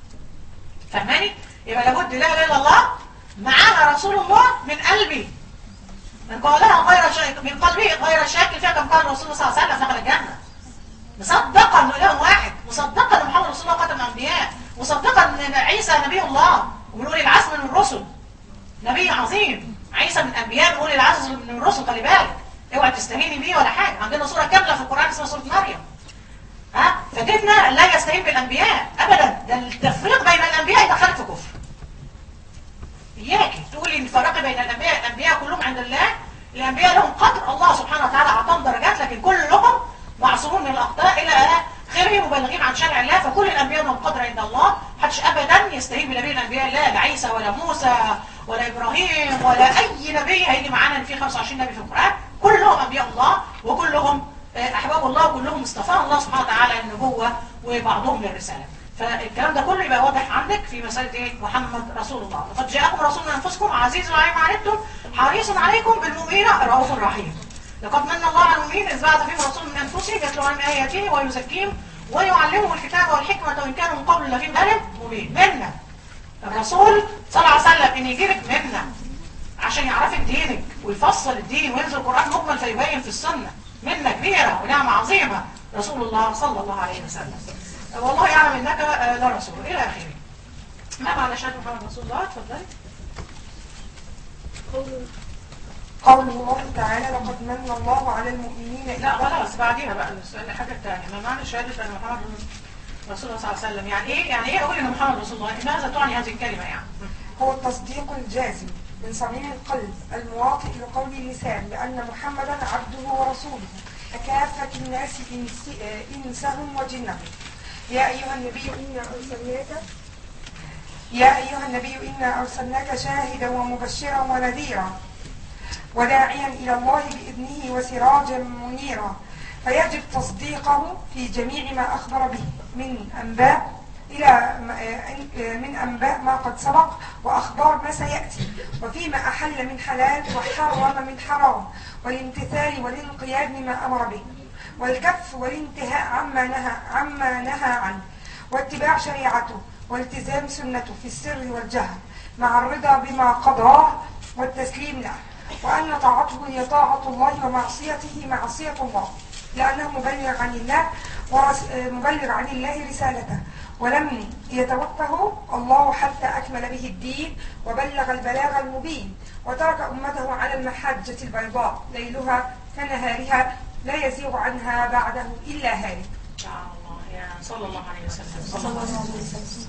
S1: فاهماني يبقى لابد لا اله الا الله معاها رسول الله من قلبي من قولها غير شاك من قلبه غير شاك فيها كم قال الرسول صلى الله عليه وسلم دخل الجنه مصدقا انه اله واحد مصدقا ان محمد رسول الله خاتم الانبياء مصدقا ان عيسى نبي الله ومن اولي العزم من الرسل نبي عظيم عيسى من الانبياء من اولي العزم من الرسل خلي بالك اوعى تستهيني بيه ولا حاجه عندنا سوره كامله في القران اسمها سوره مريم ها ف... فديننا لا يستهين بالانبياء ابدا ده التفريق بين الانبياء يدخلك في كفر اياكي تقولي ان الفرق بين الانبياء الانبياء كلهم عند الله الانبياء لهم قدر الله سبحانه وتعالى اعطاهم درجات لكن كلهم معصومون من الاخطاء الى اخره مبلغين عن شرع الله فكل الانبياء لهم قدر عند الله محدش ابدا يستهين بنبي الانبياء لا لا عيسى ولا موسى ولا ابراهيم ولا اي نبي هيجي معانا ان في 25 نبي في القران كلهم انبياء الله وكلهم آه، احباب الله وكلهم اصطفاهم الله سبحانه وتعالى النبوه وبعضهم للرساله فالكلام ده كله يبقى واضح عندك في مسألة ايه محمد رسول الله لقد جاءكم رسول من انفسكم عزيز عليه ما عنتم حريص عليكم بالمؤمنين رؤوف رحيم لقد من الله على المؤمنين اذ بعث فيهم رسول من انفسهم يتلو عن اياته ويزكيهم ويعلمهم الكتاب والحكمة وان كانوا من قبل لفي ضلال مبين منا الرسول صلى الله عليه وسلم ان يجي لك منا عشان يعرفك دينك ويفصل الدين وينزل القرآن مجمل فيبين في السنة منة كبيرة ونعمة عظيمة رسول الله صلى الله عليه وسلم والله يعلم انك آه، لا رسول الى اخره ما معنى شهادة محمد رسول الله اتفضلي
S3: قول الله تعالى لقد من الله على المؤمنين إذ
S1: لا خلاص بعديها بقى السؤال الحاجة الثانية ما معنى شهادة ان محمد رسول الله صلى الله عليه وسلم يعني ايه يعني ايه اقول ان محمد رسول الله ماذا تعني هذه الكلمة يعني
S3: هو التصديق الجازم من صميم القلب المواطئ لقول اللسان بأن محمدا عبده ورسوله ككافة الناس إنس- آه، إنسهم وجنهم يا أيها النبي إنا أرسلناك يا أيها النبي إنا أرسلناك شاهدا ومبشرا ونذيرا وداعيا إلى الله بإذنه وسراجا منيرا فيجب تصديقه في جميع ما أخبر به من أنباء إلى م- آه، من أنباء ما قد سبق وأخبار ما سيأتي وفيما أحل من حلال وحرم من حرام والامتثال والانقياد لما أمر به والكف والانتهاء عما نهى عما نهى عنه واتباع شريعته والتزام سنته في السر والجهر مع الرضا بما قضاه والتسليم له وأن طاعته هي طاعة الله ومعصيته معصية الله لأنه مبلغ عن الله ورس... مبلغ عن الله رسالته ولم يتوفه الله حتى أكمل به الدين وبلغ البلاغ المبين وترك أمته على المحجة البيضاء ليلها كنهارها لا يزيغ عنها بعده إلا هالك
S1: يا الله يا صلى الله عليه وسلم صلى الله عليه وسلم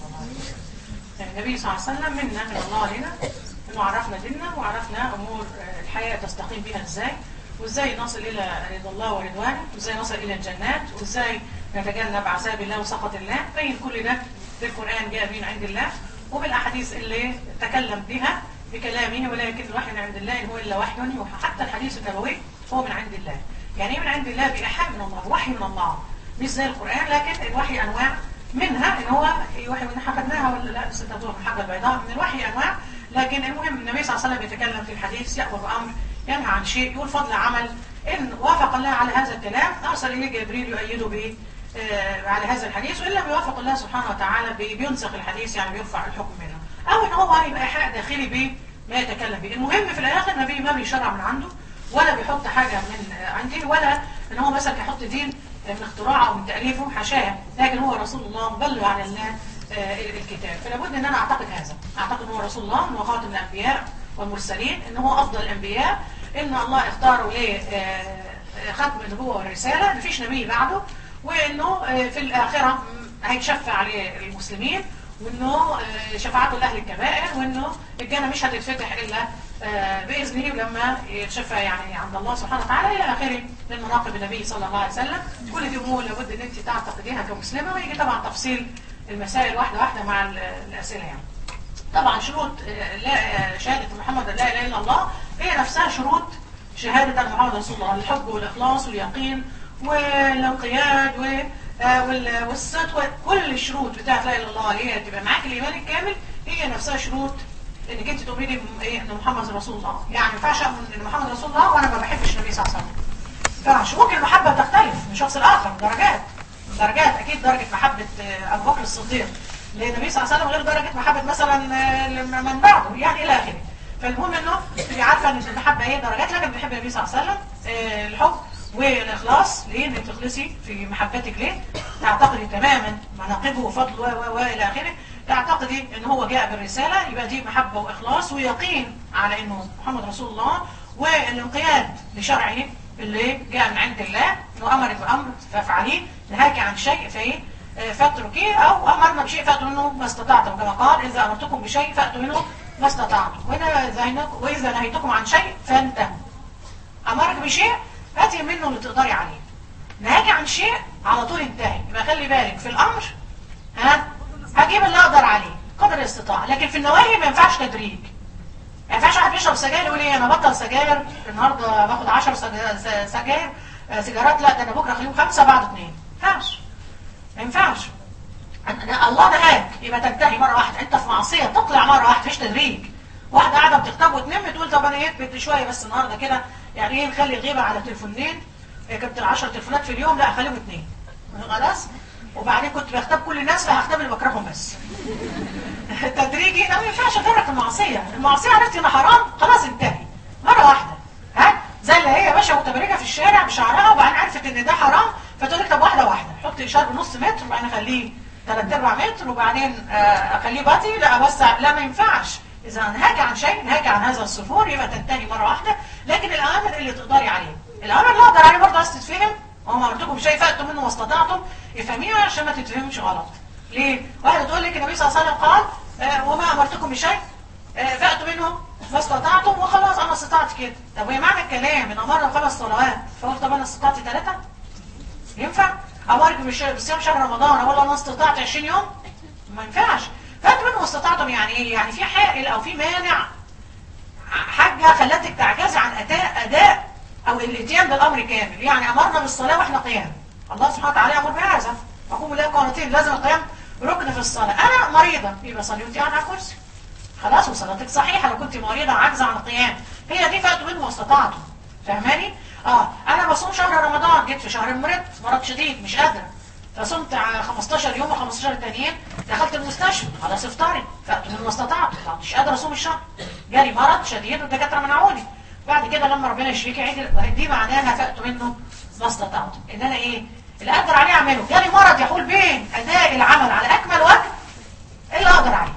S1: يعني النبي صلى الله عليه وسلم منا من الله علينا انه عرفنا ديننا وعرفنا امور آه، الحياه تستقيم بها ازاي وازاي نصل الى رضا الله ورضوانه وازاي نصل الى الجنات وازاي نتجنب عذاب الله وسخط الله بين كل ده بالقران جاء من عند الله وبالاحاديث اللي تكلم بها بكلامه ولا يكن الوحي من عند الله ان هو الا وحي يوحى حتى الحديث النبوي هو من عند الله يعني ايه من عند الله بإيحاء من الله وحي من الله مش زي القرآن لكن الوحي أنواع منها ان هو الوحي من حفظناها ولا لا بس تدور الحاجة البيضاء من الوحي أنواع لكن المهم النبي صلى الله عليه وسلم يتكلم في الحديث يأمر بأمر ينهى عن شيء يقول فضل عمل إن وافق الله على هذا الكلام أرسل إليه جبريل يؤيده به آه، على هذا الحديث وإن لم يوافق الله سبحانه وتعالى بي- بينسخ الحديث يعني بيرفع الحكم منه أو إن هو يبقى إيحاء داخلي به ما يتكلم به المهم في الآخر النبي ما بيشرع من عنده ولا بيحط حاجة من آه، عنده ولا إن هو مثلا يحط دين من اختراعه ومن تأليفه حاشاه لكن هو رسول الله مبلغ عن الله آه، الكتاب فلا بد ان انا اعتقد هذا اعتقد ان هو رسول الله ان هو خاتم الانبياء والمرسلين ان هو افضل الانبياء ان الله اختاره لختم النبوه والرساله مفيش نبي بعده وانه آه، في الاخره م، هيتشفع عليه المسلمين وانه آه، شفاعته لاهل الكبائر وانه الجنه مش هتتفتح الا آه، باذنه لما يتشفى يعني عند الله سبحانه وتعالى الى اخره من مناقب النبي صلى الله عليه وسلم كل دي امور لابد ان انت تعتقديها كمسلمه ويجي طبعا تفصيل المسائل واحده واحده مع ال- الاسئله يعني. طبعا شروط آه، لا آه، شهاده محمد لا اله الا الله هي نفسها شروط شهاده ان محمد رسول الله الحب والاخلاص واليقين والانقياد و آه، وال- والصدق وكل الشروط بتاعت لا اله الا الله اللي هي تبقى معاك الايمان الكامل هي نفسها شروط انك انت تؤمني ب- إيه، ان محمد رسول الله يعني ما ينفعش اؤمن ان محمد رسول الله وانا ما بحبش النبي صلى الله عليه وسلم ما ينفعش ممكن المحبه تختلف من شخص لاخر درجات درجات اكيد درجه محبه آه، ابو بكر الصديق للنبي صلى الله عليه وسلم غير درجه محبه مثلا آه، من بعده يعني الى اخره فالمهم انه تبقي عارفه ان المحبه هي درجات لكن بتحب النبي صلى الله عليه وسلم آه، الحب والاخلاص ليه انك تخلصي في محبتك ليه تعتقدي تماما مناقبه وفضله و و- والى اخره تعتقدي ان هو جاء بالرساله يبقى دي محبه واخلاص ويقين على انه محمد رسول الله والانقياد لشرعه اللي جاء من عند الله انه امر بامر فافعليه نهاك عن شيء فايه آه، فاتركيه او امرنا بشيء فاتوا منه ما استطعتم كما قال اذا امرتكم بشيء فاتوا منه ما استطعتم واذا زينك- واذا نهيتكم عن شيء فانتهوا امرك بشيء هاتي منه اللي تقدري عليه نهاك عن شيء على طول انتهي يبقى خلي بالك في الامر ها هجيب اللي اقدر عليه قدر الاستطاعه لكن في النواهي ما ينفعش تدريج ما ينفعش واحد بيشرب سجاير يقول ايه انا بطل سجاير النهارده باخد 10 سج- س- سجاير آه، سيجارات لا ده انا بكره اخليهم خمسه بعد اثنين ما ينفعش ما ينفعش أنا- أنا- الله نهاك يبقى تنتهي مره واحده انت في معصيه تطلع مره واحده مفيش تدريج واحده قاعده بتكتب وتنم تقول طب انا ايه بدي شويه بس النهارده كده يعني ايه نخلي الغيبه على تليفونين إيه كنت 10 تليفونات في اليوم لا اخليهم اثنين خلاص وبعدين كنت بختار كل الناس لا هختار اللي بكرههم بس تدريجي لا ما ينفعش اترك المعصيه المعصيه عرفتي انها حرام خلاص انتهي مره واحده ها زي اللي هي باشا متبرجه في الشارع بشعرها وبعدين عرفت ان ده حرام فتقول لك طب واحده واحده حط اشاره بنص متر وبعدين اخليه ثلاث ارباع متر وبعدين آه، اخليه بطي لا اوسع لا ما ينفعش اذا نهاك عن شيء نهاك عن هذا الصفور يبقى تنتهي مره واحده لكن الاوامر اللي تقدري عليه الاوامر اللي اقدر عليه برضه عايز تتفهم وما امرتكم بشيء فاتوا منه واستطعتم افهميها عشان ما تتفهمش غلط ليه؟ واحده تقول لك النبي صلى الله عليه وسلم قال آه، وما امرتكم بشيء آه، فاتوا منه ما استطعتم وخلاص انا استطعت كده طب وهي معنى الكلام ان امرنا بخمس صلوات فقلت طب انا استطعت ثلاثه ينفع امرك بش- بصيام شهر رمضان اقول له انا استطعت 20 يوم ما ينفعش فاتوا منه واستطعتم يعني ايه يعني في حائل او في مانع حاجه خلتك تعجزي عن اداء اداء او الاتيان بالامر كامل يعني امرنا بالصلاه واحنا قيام الله سبحانه وتعالى امر بهذا فقوموا الى قانتين لازم القيام ركن في الصلاه انا مريضه يبقى صلي وانت قاعده على كرسي خلاص وصلاتك صحيحه لو كنت مريضه عاجزه عن القيام هي دي فاتوا منه واستطعتم فاهماني اه انا بصوم شهر رمضان جيت في شهر المرض مرض شديد مش قادره فصمت ع- 15 يوم و15 التانيين دخلت المستشفى خلاص افطري فاتوا منه واستطعت لا، مش قادره اصوم الشهر جالي مرض شديد والدكاتره منعوني بعد كده لما ربنا يشفيك عيد دي معناها فاتوا منه ما استطعتم ان انا ايه اللي اقدر عليه اعمله جالي مرض يحول بين اداء العمل على اكمل وجه اللي اقدر عليه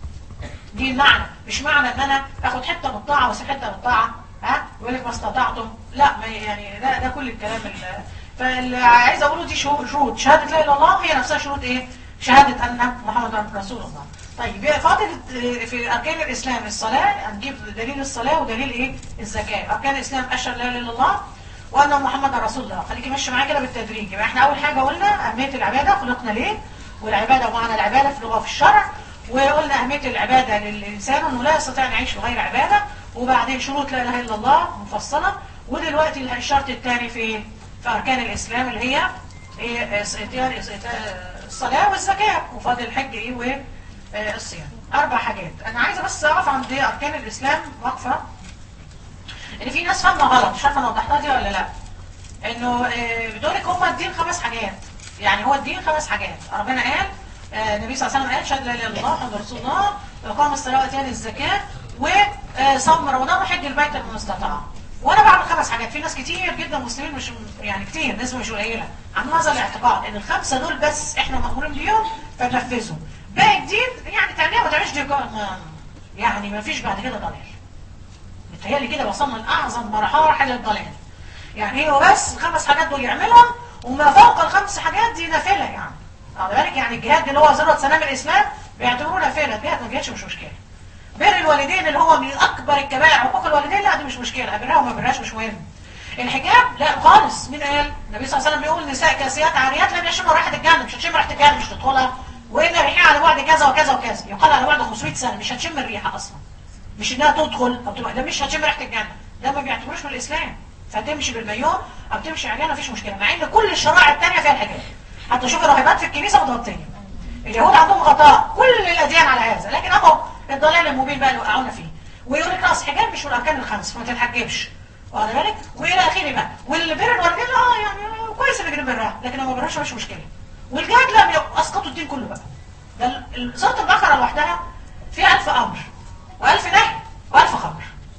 S1: دي المعنى مش معنى ان انا اخد حته من الطاعه واسيب حته من الطاعه ها يقول لك ما استطعتم لا ما يعني ده ده كل الكلام اللي فاللي عايز اقوله دي شهو- شروط شهاده لا اله الا الله هي نفسها شروط ايه؟ شهاده ان محمد رسول الله. طيب فاضل في اركان الاسلام الصلاه هنجيب دليل الصلاه ودليل ايه؟ الزكاه. اركان الاسلام اشهد لا اله الا الله وان محمد رسول الله. خليكي ماشيه معايا كده بالتدريج. يبقى احنا اول حاجه قلنا اهميه العباده خلقنا ليه؟ والعباده ومعنى العباده في اللغه وفي الشرع وقلنا أهمية العبادة للإنسان أنه لا يستطيع أن يعيش بغير عبادة وبعدين شروط لا إله إلا الله مفصلة ودلوقتي الشرط الثاني في في أركان الإسلام اللي هي إيه إتيان الصلاة والزكاة وفاضل الحج إيه والصيام أربع حاجات أنا عايزة بس أقف عند أركان الإسلام وقفة إن في ناس فاهمة غلط مش عارفة أنا وضحتها دي ولا لأ إنه آه، بيقول لك هما الدين خمس حاجات يعني هو الدين خمس حاجات ربنا قال آه، النبي صلى الله عليه وسلم قال شهد لا اله الا الله محمد رسول الله واقام الصلاه واتيان الزكاه وصوم رمضان وحج البيت لمن استطاع وانا بعمل خمس حاجات في ناس كتير جدا مسلمين مش يعني كتير نسبه مش قليله عندهم هذا الاعتقاد ان الخمسه دول بس احنا مامورين بيهم فننفذهم باقي جديد يعني تعملها ما تعملش دي ما- يعني ما فيش بعد كده ضلال متهيألي كده وصلنا لأعظم مراحل الضلال يعني هو بس الخمس حاجات دول يعملهم وما فوق الخمس حاجات دي نافلة يعني خد بالك يعني الجهاد اللي هو ذروة سلام الإسلام بيعتبروه نافلة الجهاد ما جهادش مش مشكلة بر الوالدين اللي هو من أكبر الكبائر حقوق الوالدين لا دي مش مشكلة أبرها وما برهاش مش مهم الحجاب لا خالص مين قال النبي صلى الله عليه وسلم بيقول نساء كاسيات عاريات لم يشموا ريحة الجنة مش هتشم ريحة الجنة مش تدخلها وإن ريحها على بعد كذا وكذا وكذا يقال على بعد 500 سنة مش هتشم الريحة أصلا مش انها تدخل او تبقى ده مش هتشم ريحه الجنه ده ما بيعتبروش من الاسلام فتمشي بالمايو او تمشي عريانه مفيش مشكله مع ان كل الشرائع الثانيه فيها الحجاب حتى شوف الراهبات في الكنيسه متغطيه اليهود عندهم غطاء كل الاديان على هذا لكن اهو الضلال المبين بقى اللي وقعونا فيه ويقول لك اصل الحجاب مش من الاركان الخمس فما تتحجبش واخد بالك والى اخره بقى واللي بر الوالدين اه يعني كويس انك برها لكن لو ما برهاش مش مشكله والجهاد لا بي- اسقطوا الدين كله بقى ده ال- ال- سوره البقره لوحدها فيها ألف امر وألف نهي وألف خبر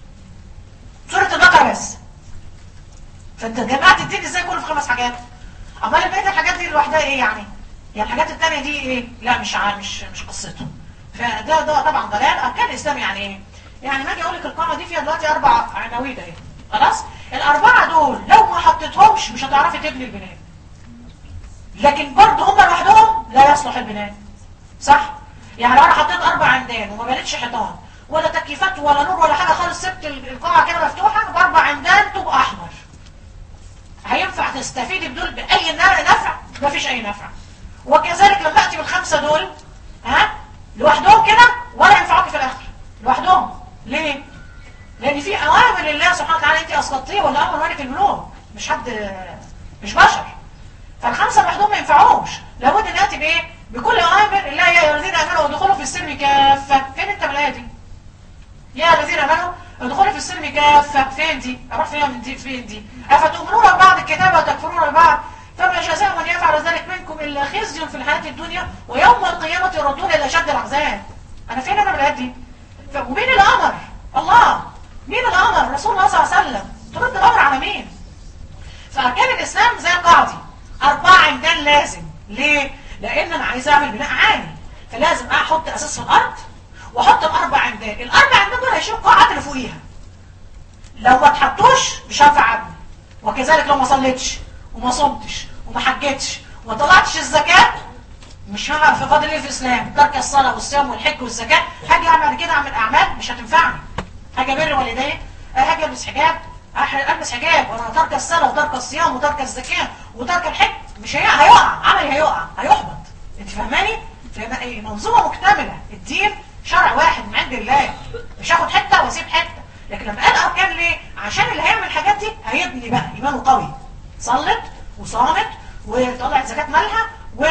S1: سورة البقرة بس فانت جمعت الدين ازاي كله في خمس حاجات امال بقية الحاجات دي لوحدها ايه يعني يعني الحاجات التانية دي ايه لا مش عا- مش مش قصته فده ده طبعا ضلال اركان الاسلام يعني ايه يعني ما اجي اقول لك القاعده دي فيها دلوقتي اربع عناوين اهي خلاص الاربعه دول لو ما حطيتهمش مش هتعرفي تبني البناء لكن برضه هم لوحدهم لا يصلح البناء صح يعني لو انا حطيت اربع عمدان وما بنيتش حيطان ولا تكييفات ولا نور ولا حاجه خالص سبت القاعه كده مفتوحه باربع عمدان تبقى احمر هينفع تستفيدي بدول باي نفع مفيش اي نفع وكذلك لما اتي بالخمسه دول ها لوحدهم كده ولا ينفعوك في الاخر لوحدهم ليه لان في اوامر الله سبحانه وتعالى انت اسقطتيه ولا امر ملك الملوك مش حد مش بشر فالخمسه لوحدهم ما ينفعوش لابد ان ناتي بايه بكل اوامر الله يا ايها الذين امنوا ادخلوا في السلم كافه فين انت من الايه دي يا الذين امنوا ادخلوا في السلم كافه فين دي اروح فيها من دي فين دي افتؤمنون ببعض الكتاب وتكفرون ببعض فما جزاء من يفعل ذلك منكم الا خزي في الحياه الدنيا ويوم القيامه يردون الى اشد العذاب انا فين انا من الايات دي ومين الامر الله مين الامر رسول الله صلى الله عليه وسلم ترد الامر على مين فاركان الاسلام زي القاضي اربعه عمدان لازم ليه لان انا عايز اعمل بناء عالي فلازم احط اساس في الارض واحط الاربع عمدان الاربع عمدان دول هيشيلوا القاعات اللي فوقيها لو ما اتحطوش مش هنفع ابني وكذلك لو ما صليتش وما صمتش وما حجتش وما طلعتش الزكاه مش هعرف في فاضل ايه في الاسلام ترك الصلاه والصيام والحج والزكاه هاجي اعمل كده اعمل اعمال مش هتنفعني هاجي ابر والدي هاجي البس حجاب البس حجاب وانا ترك الصلاه وترك الصيام وترك الزكاه وترك الحج مش هي هيقع عملي هيقع هيحبط انت فاهماني فهي منظومه مكتمله الدين شرع واحد من عند الله مش هاخد حته واسيب حته لكن لما قال اركان ليه عشان اللي هيعمل الحاجات دي هيبني بقى ايمانه قوي صلت وصامت وطلعت زكاه مالها و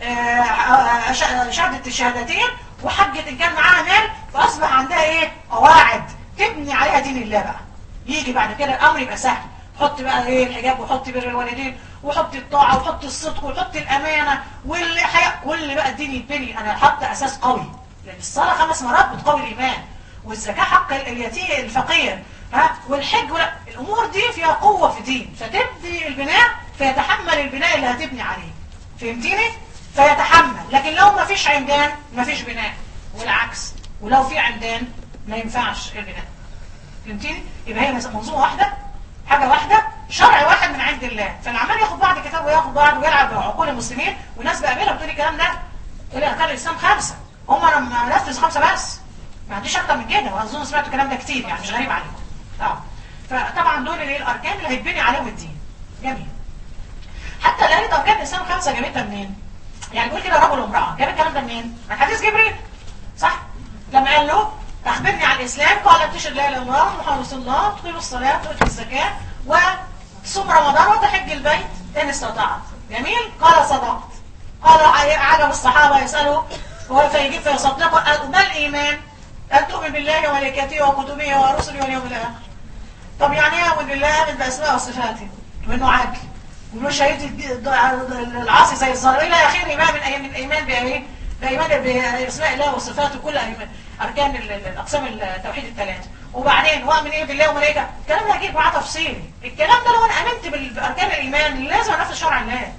S1: شهدت الشهادتين وحجت ان كان معاها مال فاصبح عندها ايه قواعد تبني عليها دين الله بقى يجي بعد كده الامر يبقى سهل حط بقى ايه الحجاب وحط بر الوالدين وحط الطاعه وحط الصدق وحط الامانه والحياء كل بقى الدين يتبني انا حط اساس قوي لان الصلاه خمس مرات بتقوي الايمان والزكاه حق اليتيم الفقير ها والحج ولا الامور دي فيها قوه في الدين فتبني البناء فيتحمل البناء اللي هتبني عليه فهمتيني فيتحمل لكن لو ما فيش عمدان ما فيش بناء والعكس ولو في عمدان ما ينفعش البناء فهمتيني يبقى هي منظومه واحده حاجه واحده شرع واحد من عند الله فالعمال ياخد بعض كتاب وياخد بعض ويلعب بعقول المسلمين والناس بقابلها بتقول الكلام ده تقول اركان الاسلام خمسه هم لما نفذ خمسه بس ما عنديش اكتر من كده واظن سمعتوا الكلام ده كتير يعني مش غريب عليكم اه فطبعا دول اللي الاركان اللي هيتبني عليهم الدين جميل حتى لقيت اركان الاسلام خمسه جابتها منين يعني بيقول كده رجل وامراه جاب الكلام ده منين من حديث جبريل صح لما قال له اخبرني عن الاسلام قال تشهد لا اله الا الله محمد رسول الله تقيم الصلاه وتؤتي الزكاه وتصوم رمضان وتحج البيت ان استطعت جميل قال صدقت قال عجب الصحابه يسالوا فيجيب فيصدقوا ما الايمان ان تؤمن بالله وملائكته وكتبه ورسله واليوم الاخر طب يعني ايه اؤمن بالله امن باسماء وصفاته وانه عدل وانه شهيد العاصي زي الظالم الى اخره ايمان من ايام من ايمان بايه بايمان باسماء الله وصفاته كل أيمان اركان الاقسام التوحيد الثلاثه وبعدين واؤمن ايه بالله وملائكته الكلام ده هجيب معاه تفصيلي الكلام ده لو انا امنت باركان الايمان لازم انفذ شرع الله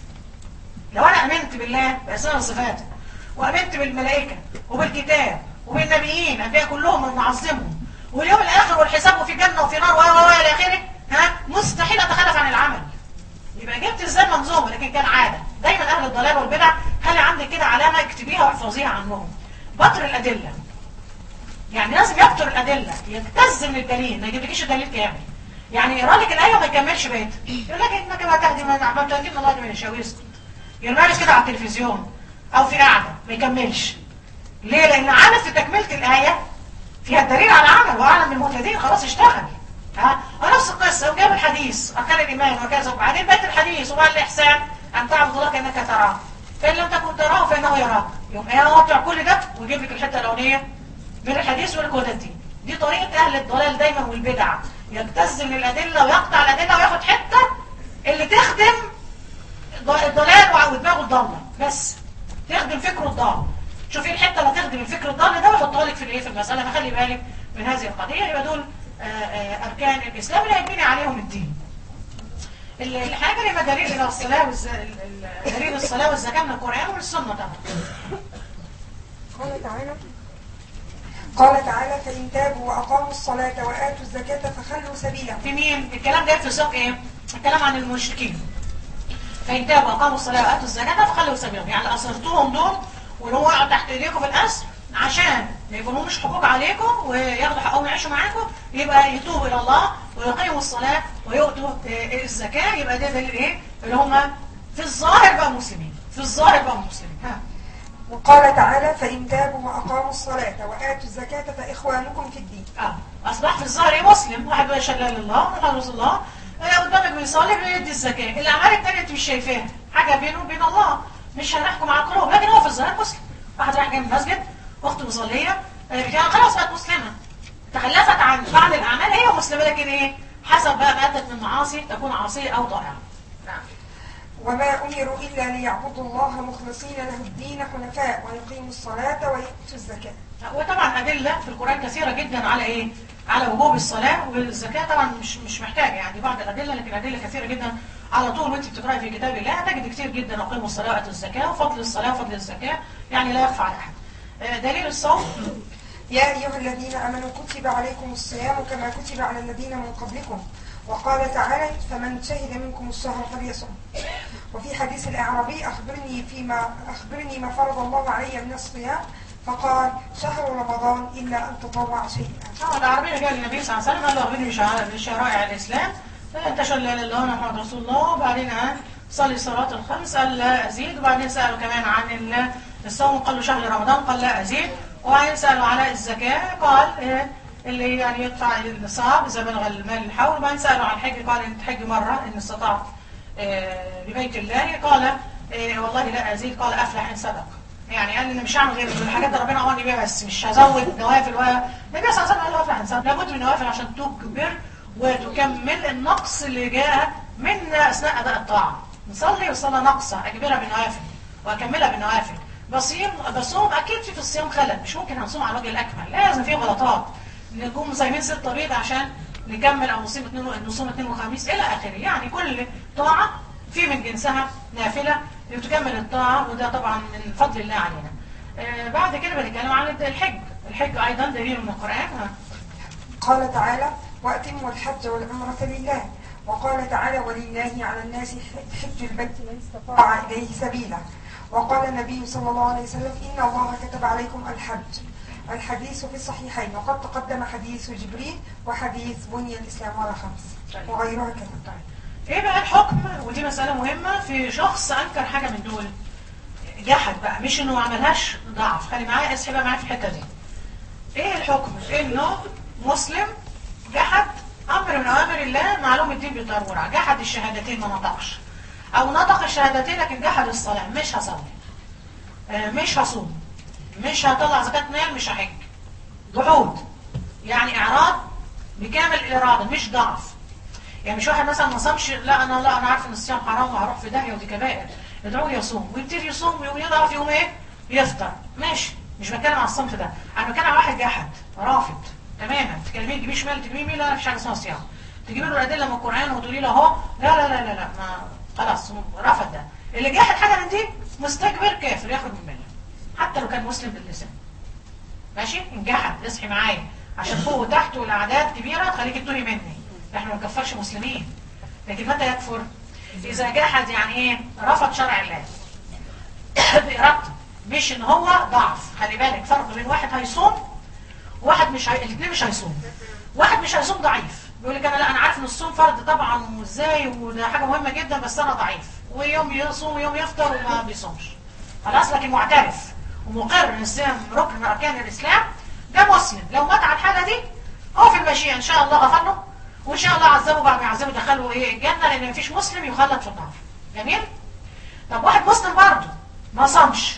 S1: لو انا امنت بالله باسماء وصفاته وامنت بالملائكه وبالكتاب وبالنبيين الانبياء كلهم ونعظمهم واليوم الاخر والحساب وفي جنه وفي نار و الى اخره ها مستحيل اتخلف عن العمل يبقى جبت ازاي منظومه لكن كان عاده دايما اهل الضلال والبدع خلي عندك كده علامه اكتبيها واحفظيها عنهم بطر الادله يعني لازم يبطر الادله يلتزم من الدليل ما يجيبلكيش الدليل كامل يعني يقرا لك الايه وما يكملش بيتها يقول لك انك ما تهدي من احببت لكن الله من يشاء ويسكت يرمي لك كده على التلفزيون او في قاعده ما يكملش ليه لان عارف في تكمله الايه فيها الدليل على العمل واعلم بالمهتدين خلاص اشتغل ها ونفس القصه وجاب الحديث اركان الايمان وكذا وبعدين بيت الحديث وبعد الاحسان ان تعبد الله كانك تراه فان لم تكن تراه فانه يراك يبقى يقطع كل ده ويجيب لك الحته الاولانيه من الحديث ويقول لك هو ده الدين دي طريقه اهل الضلال دايما والبدع يلتز من الادله ويقطع الادله وياخد حته اللي تخدم الضلال ودماغه الضاله بس تخدم فكره الضال شوفي الحته اللي تخدم الفكر الضال ده وحطها لك في الايه في المساله فخلي بالك من هذه القضيه يبقى دول اركان الاسلام اللي هيبني عليهم الدين الحاجه اللي ما دليل الى الصلاه دليل الصلاه والزكاه من القران ومن السنه طبعا
S3: قال تعالى قال تعالى فإن تابوا وأقاموا الصلاة وآتوا الزكاة فخلوا سبيلهم
S1: في مين الكلام ده في سياق ايه الكلام عن المشركين فإن تابوا وأقاموا الصلاة وآتوا الزكاة فخلوا سبيلهم يعني أصرتوهم دول واللي هو وقعوا تحت إيديكم في الأسر عشان ما يكونوش حقوق عليكم وياخدوا حقهم يعيشوا معاكم يبقى يتوبوا إلى الله ويقيموا الصلاة ويؤتوا آه، الزكاة يبقى ده دليل إيه اللي هم في الظاهر بقى مسلمين في الظاهر بقى مسلمين ها
S3: وقال تعالى فإن تابوا وأقاموا الصلاة وآتوا الزكاة فإخوانكم في الدين
S1: اه اصبح في الظاهر ايه مسلم واحد بقى شغال لله محمد رسول الله آه، قدامك بيصلي بيدي الزكاه الاعمال التانيه انت مش شايفاها حاجه بينه وبين الله مش هنحكم على القلوب لكن هو في الظاهر مسلم واحد رايح جاي من المسجد اخته مصليه آه، كان خلاص بقت مسلمه تخلفت عن بعض الاعمال هي مسلمه لكن ايه حسب بقى ما اتت من معاصي تكون عاصيه او ضائعه نعم
S3: وما أمروا إلا ليعبدوا الله مخلصين له الدين حنفاء ويقيموا الصلاة ويؤتوا الزكاة
S1: وطبعا أدلة في القرآن كثيرة جدا على إيه؟ على وجوب الصلاة والزكاة طبعا مش مش محتاجة يعني بعض الأدلة لكن أدلة كثيرة جدا على طول وأنت بتقرأي في كتاب الله تجد كتير جدا أقيموا الصلاة وآتوا الزكاة وفضل الصلاة وفضل الزكاة يعني لا يخفى على أحد. آه، دليل الصوم
S3: يا أيها الذين آمنوا كتب عليكم الصيام كما كتب على الذين من قبلكم وقال تعالى فمن شهد منكم الشهر فليصم وفي حديث الأعرابي أخبرني فيما أخبرني ما فرض الله علي من الصيام فقال شهر رمضان إلا أن تطوع شيئا
S1: طبعا العربية جاء للنبي صلى الله عليه وسلم قال له أخبرني بشعائر بشرائع الإسلام أنت شهد لا إله إلا الله محمد رسول الله وبعدين ها صلي الصلاة الخمس قال لا أزيد وبعدين سألوا كمان عن ال- الصوم قال له شهر رمضان قال لا أزيد وبعدين سألوا على الزكاة قال إيه اللي يعني يدفع النصاب إذا بلغ المال الحول وبعدين سألوا عن الحج قال إن تحج مرة إن استطعت آه، لبيت الله قال آه، والله لا أزيد قال أفلح إن صدق يعني قال انا مش هعمل غير الحاجات اللي ربنا امرني بيها بس مش هزود نوافل ولا النبي صلى الله عليه وسلم قال له افلح انسان لابد من نوافل عشان تكبر وتكمل النقص اللي جاء من اثناء اداء الطاعه نصلي وصلاه ناقصه اجبرها بالنوافل واكملها بالنوافل بصيم بصوم اكيد في في الصيام خلل مش ممكن هنصوم على الوجه الاكمل لازم في غلطات نكون صايمين ست بيض عشان نكمل او نصوم اثنين نصوم اثنين وخميس الى اخره يعني كل طاعه في من جنسها نافله لتكمل الطاعه وده طبعا من فضل الله علينا آه بعد كده بنتكلم عن الحج الحج ايضا دليل من القران ها.
S3: قال تعالى وأتموا الحج والعمرة لله وقال تعالى ولله على الناس حج البيت من استطاع إليه سبيلا وقال النبي صلى الله عليه وسلم إن الله كتب عليكم الحج الحديث في الصحيحين وقد تقدم حديث جبريل وحديث بني الإسلام على خمس وغيرها كذا
S1: طيب ايه بقى الحكم ودي مسألة مهمة في شخص انكر حاجة من دول جحد بقى مش انه ما عملهاش ضعف خلي معايا اسحبها معايا في الحتة دي ايه الحكم انه مسلم جحد امر من اوامر الله معلوم الدين بالضرورة جحد الشهادتين ما نطقش او نطق الشهادتين لكن جحد الصلاة مش هصلي آه، مش هصوم مش هطلع زكاة مال مش هحج جحود يعني اعراض بكامل الاراده مش ضعف يعني مش واحد مثلا ما صامش لا انا لا انا عارف ان الصيام حرام وهروح في داهيه ودي كبائر يدعوه يصوم ويبتدي يصوم يوم يضعف يوم ايه يفطر ماشي مش بتكلم على الصمت ده انا بتكلم على واحد جحد رافض تماما تكلميه تجيبيه شمال تجيبيه يمين لا مفيش حاجه اسمها صيام تجيبي له الادله من القران وتقولي له اهو لا لا لا لا لا ما خلاص رفض ده اللي جاحد حاجه من دي مستكبر كافر ياخد من المله حتى لو كان مسلم باللسان ماشي انجحد اصحي معايا عشان فوق وتحت والاعداد كبيره تخليك تتوهي مني احنا ما نكفرش مسلمين لكن متى يكفر اذا جحد يعني ايه رفض شرع الله بارادته مش ان هو ضعف خلي بالك فرق بين واحد هيصوم وواحد مش هي... الاثنين مش هيصوم واحد مش هيصوم ضعيف بيقول لك انا لا انا عارف ان الصوم فرض طبعا وازاي وده حاجه مهمه جدا بس انا ضعيف ويوم يصوم ويوم يفطر وما بيصومش خلاص لكن معترف ومقر ان الصيام ركن من اركان الاسلام ده مسلم لو مات على الحاله دي هو في المشيئه ان شاء الله غفر له وان شاء الله عذبه بعد ما يعذبه دخله ايه الجنه لان مفيش مسلم يخلد في النار جميل طب واحد مسلم برضه ما صامش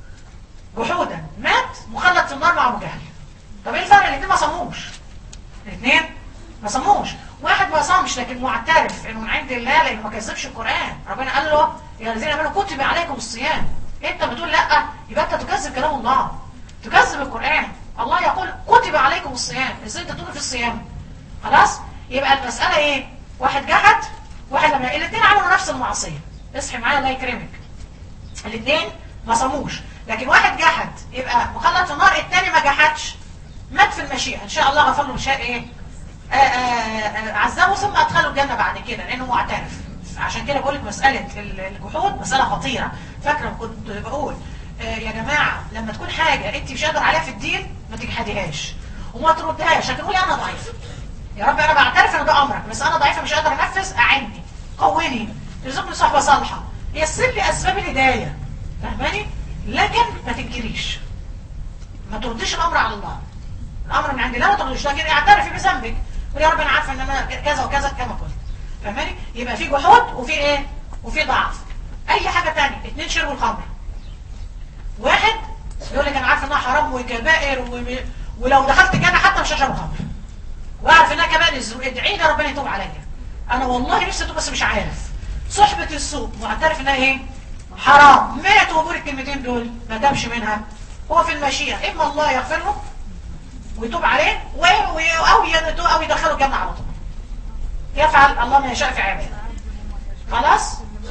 S1: جحودا مات مخلد في النار مع ابو جهل طب ايه الفرق الاثنين ما صاموش الاثنين ما صاموش واحد ما صامش لكن معترف انه من عند الله لانه ما كذبش القران ربنا قال له يا الذين امنوا كتب عليكم الصيام انت بتقول لا يبقى انت تكذب كلام الله تكذب القران الله يقول كتب عليكم الصيام ازاي انت تقول في الصيام خلاص يبقى المساله ايه واحد جحد واحد لما الاثنين عملوا نفس المعصيه اصحي معايا الله يكرمك الاثنين ما صاموش لكن واحد جحد يبقى مخلد في النار الثاني ما جحدش مات في المشيئة ان شاء الله غفر له شاء ايه آه، آه، آه، عذبه ثم ادخله الجنة بعد كده لانه معترف عشان كده بقول لك مسألة ال- الجحود مسألة خطيرة فاكرة كنت بقول آه، يا جماعة لما تكون حاجة انت مش قادر عليها في الدين ما تجحديهاش وما تردهاش لكن قولي انا ضعيفة يا رب انا بعترف ان ده امرك بس انا ضعيفة مش قادر انفذ اعني قويني ارزقني صحبة صالحة يسر لي اسباب الهداية فاهماني لكن ما تنكريش ما ترديش الامر على الله الامر من عند الله ما ترديش لكن اعترفي بذنبك قولي يا رب انا عارفه ان انا كذا وكذا كما قلت فاهماني يبقى في جحود وفي ايه وفي ضعف اي حاجه ثانيه اتنين شربوا الخمر واحد يقول لك انا عارف انها حرام وكبائر و... ولو دخلت الجنه حتى مش هشرب خمر واعرف انها كبائر الذنوب ادعي لي ربنا يتوب عليا انا والله نفسي اتوب بس مش عارف صحبه السوء معترف انها ايه حرام مات وبقول الكلمتين دول ما تمش منها هو في المشيئه اما الله يغفر له ويتوب عليه و... و... او يدو... او يدخله الجنه على طول يفعل الله ما يشاء في عباده خلاص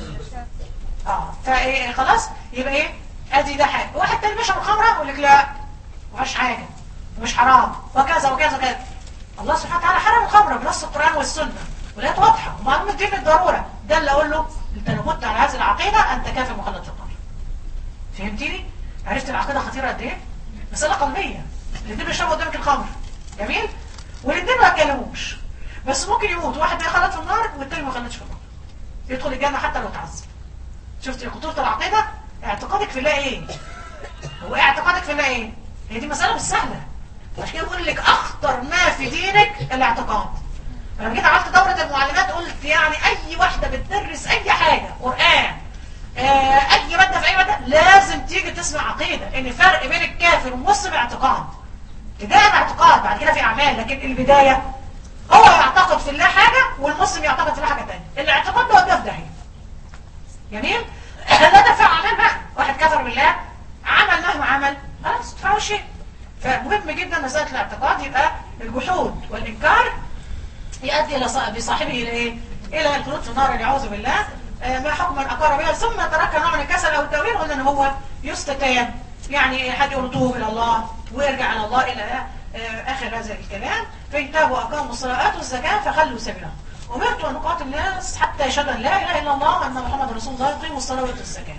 S1: اه فايه خلاص يبقى ايه ادي ده حاجه واحد تاني بيشرب خمره يقول لك لا مفيش حاجه مش حرام وكذا وكذا وكذا الله سبحانه وتعالى حرم الخمره بنص القران والسنه ولايات واضحه ومعلومه الدين بالضروره ده اللي اقول له انت لو مت على هذه العقيده انت كافر مخلد في النار فهمتني عرفت العقيده خطيره قد ايه مساله قلبيه الاثنين بيشربوا قدامك الخمر جميل والاثنين ما اتكلموش بس ممكن يموت واحد يخلد في النار والتاني ما يخلدش في النار يدخل الجنه حتى لو تعذب شفت خطوره العقيده اعتقادك في الله ايه هو اعتقادك في الله ايه هي دي مساله مش سهله عشان كده بقول لك اخطر ما في دينك الاعتقاد لما جيت عملت دوره المعلمات قلت يعني اي واحده بتدرس اي حاجه قران آه، اي ماده في اي ماده لازم تيجي تسمع عقيده ان فرق بين الكافر والمسلم اعتقاد ابتداء اعتقاد بعد كده في اعمال لكن البدايه هو يعتقد في الله حاجه والمسلم يعتقد في الله حاجه ثانيه الاعتقاد ده ده في داهيه جميل لا دفع اعمال بقى واحد كفر بالله عمل مهما عمل خلاص تدفعوا شيء فمهم جدا مساله الاعتقاد يبقى الجحود والانكار يؤدي الى صا- بصاحبه الى ايه؟ الى الخلود في النار يعوذ بالله آه، ما حكم من اقر بها ثم ترك نوع من الكسل او التاويل قلنا ان هو يستتاب يعني حد يقول توب الى الله ويرجع الى الله الى آه، اخر هذا الكلام فان تابوا واقاموا الصلاه واتوا الزكاه فخلوا سبيلهم امرت ان اقاتل الناس حتى يشهدوا ان لا اله الا الله وان محمد رسول الله يقيموا الصلاه ويؤتوا الزكاه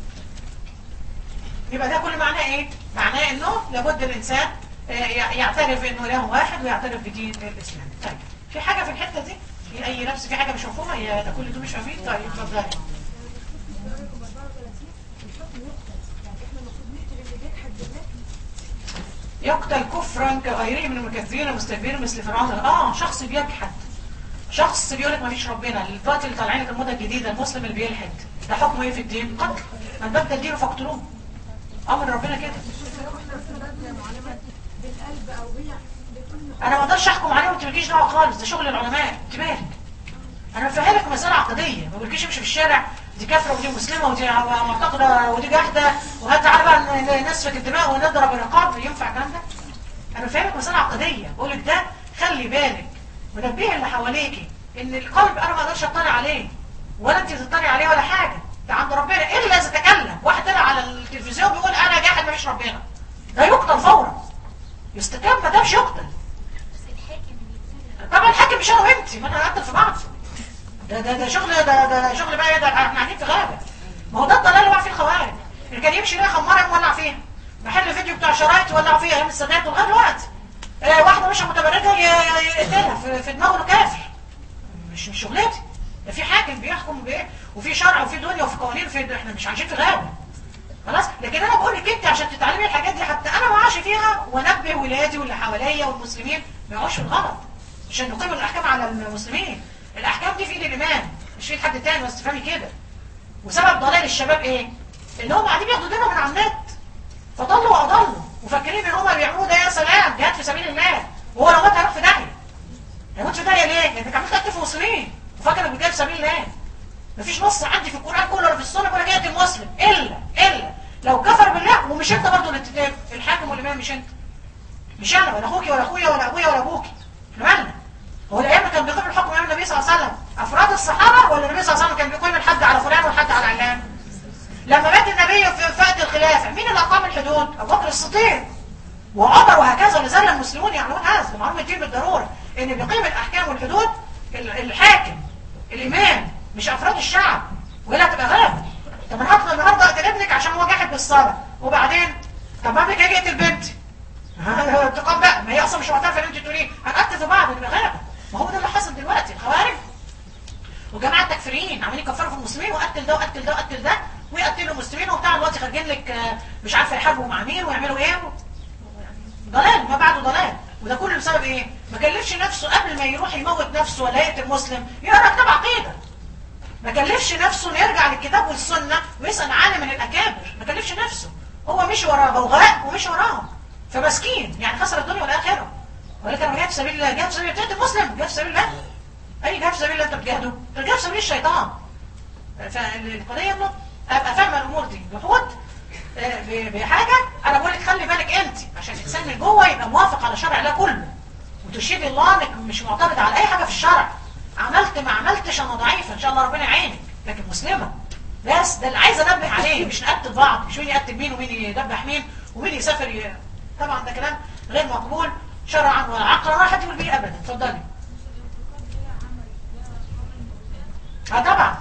S1: يبقى ده كل معناه ايه؟ معناه انه لابد الانسان آه، يعترف انه اله واحد ويعترف بدين الاسلام. طيب في حاجه في الحته دي؟ في اي نفس في حاجه مش مفهومه؟ هي ده كل دول مش فاهمين؟ طيب اتفضلي. يقتل كفرا كغيره من المكذبين المستكبرين مثل فرعون اه شخص بيجحد شخص بيقول لك ما فيش ربنا الدلوقتي اللي طالعين لك الموضه الجديده المسلم اللي بيلحد ده حكمه ايه في الدين؟ قتل من بدل دينه فاقتلوه امر ربنا كده انا ما اقدرش احكم عليه وانت مالكيش دعوه خالص ده شغل العلماء انت مالك انا بفهمك مساله عقديه ما بقولكيش امشي في الشارع دي كافره ودي مسلمه ودي معتقده ودي جاحده وهات تعالى بقى ن- نسفك الدماء ونضرب الرقاب ينفع الكلام ده؟ انا بفهمك مساله عقديه بقول لك ده خلي بالك منبه اللي حواليكي ان القلب انا ما اقدرش اطلع عليه ولا انت تطلعي عليه ولا حاجه ده عند ربنا الا اذا تكلم واحد طلع على التلفزيون بيقول انا جاحد ما فيش ربنا ده يقتل فورا يستتاب ما دامش يقتل طبعا الحاكم مش انا وانت ما انا هنقتل في بعض ده ده ده شغل ده ده شغل بقى إيه ده احنا قاعدين في غابه ما هو ده الضلال اللي وقع فيه الخوارج اللي كان يمشي ليه خماره مولع فيها محل فيديو بتاع شرايط ولع فيها ايام السادات لغايه دلوقتي آه واحده مش متبرجه ي- ي- يقتلها في, في دماغه إنه كافر مش مش شغلتي ده في حاكم بيحكم بايه وفي شرع وفي دنيا وفي قوانين في احنا مش عايشين في غابه خلاص لكن انا بقول لك انت عشان تتعلمي الحاجات دي حتى انا ما اعيش فيها وانبه ولادي واللي حواليا والمسلمين ما يقعوش في الغلط عشان نقيم الاحكام على المسلمين الاحكام دي في ايد الامام مش في ايد حد تاني بس تفهمي كده وسبب ضلال الشباب ايه ان هم قاعدين ياخدوا دينهم من على النت فضلوا واضلوا وفاكرين ان هم بيعملوا ده يا سلام جهاد في سبيل الله وهو لو مات هيروح في داهيه هيموت في داهيه ليه؟ لانك عمال تقتل في مسلمين وفاكر انك بتجاهد في سبيل الله مفيش نص عندي في القران كله ولا في السنه ولا جهه المسلم الا الا لو كفر بالله ومش انت برضه اللي تتاب الحاكم والامام مش انت مش انا ولا اخوكي ولا اخويا ولا ابويا ولا ابوكي احنا مالنا هو الايام كان بيقيم الحكم ايام النبي صلى الله عليه وسلم افراد الصحابه ولا النبي صلى الله عليه وسلم كان بيقيم الحد على فلان والحد على علان لما مات النبي في فئه الخلافه مين اللي اقام الحدود ابو بكر الصديق وعمر وهكذا لازال المسلمون يعلمون هذا معلومة الدين بالضرورة ان بيقيم الاحكام والحدود ال- الحاكم الامام مش افراد الشعب ولا تبقى غاب طب انا هطلع النهارده اقتل ابنك عشان هو جاحد بالصلاه وبعدين طب ابنك هيجي يقتل بنتي تقام بقى ما هي اصلا مش معترفه ان انت تقولي هنقتل في بعض نبقى غابه ما هو ده اللي حصل دلوقتي الخوارج وجماعه تكفيريين عمالين يكفروا في المسلمين وقتل ده وقتل ده وقتل ده ويقتلوا المسلمين وبتاع دلوقتي خارجين لك آه، مش عارفه يحاربوا مع مين ويعملوا ايه ضلال ما بعده ضلال وده كله بسبب ايه؟ ما كلفش نفسه قبل ما يروح يموت نفسه ولا يقتل مسلم يقرا كتاب عقيده ما كلفش نفسه انه يرجع للكتاب والسنه ويسال عالم من الاكابر ما كلفش نفسه هو مشي وراه بوغاء ومشي وراهم فمسكين يعني خسر الدنيا والاخره ولكن انا جاي في سبيل الله جاي في سبيل الله تقتل مسلم جاي في سبيل الله اي جاي في سبيل الله انت بتجاهده انت جاي في سبيل الشيطان فالقضيه انه ابقى فاهمه الامور دي بحوت آه، ب- بحاجه انا بقول لك خلي بالك انت عشان الانسان من جوه يبقى موافق على شرع الله كله وتشهدي الله انك مش معترض على اي حاجه في الشرع عملت ما عملتش انا ضعيفه ان شاء الله ربنا يعينك لكن مسلمه بس ده اللي عايز انبه عليه مش نقتل بعض مش مين يقتل مين ومين يدبح مين ومين يسافر ي... طبعا ده كلام غير مقبول شرعا ولا عقلا ولا حد يقول بيه ابدا اتفضلي اه طبعا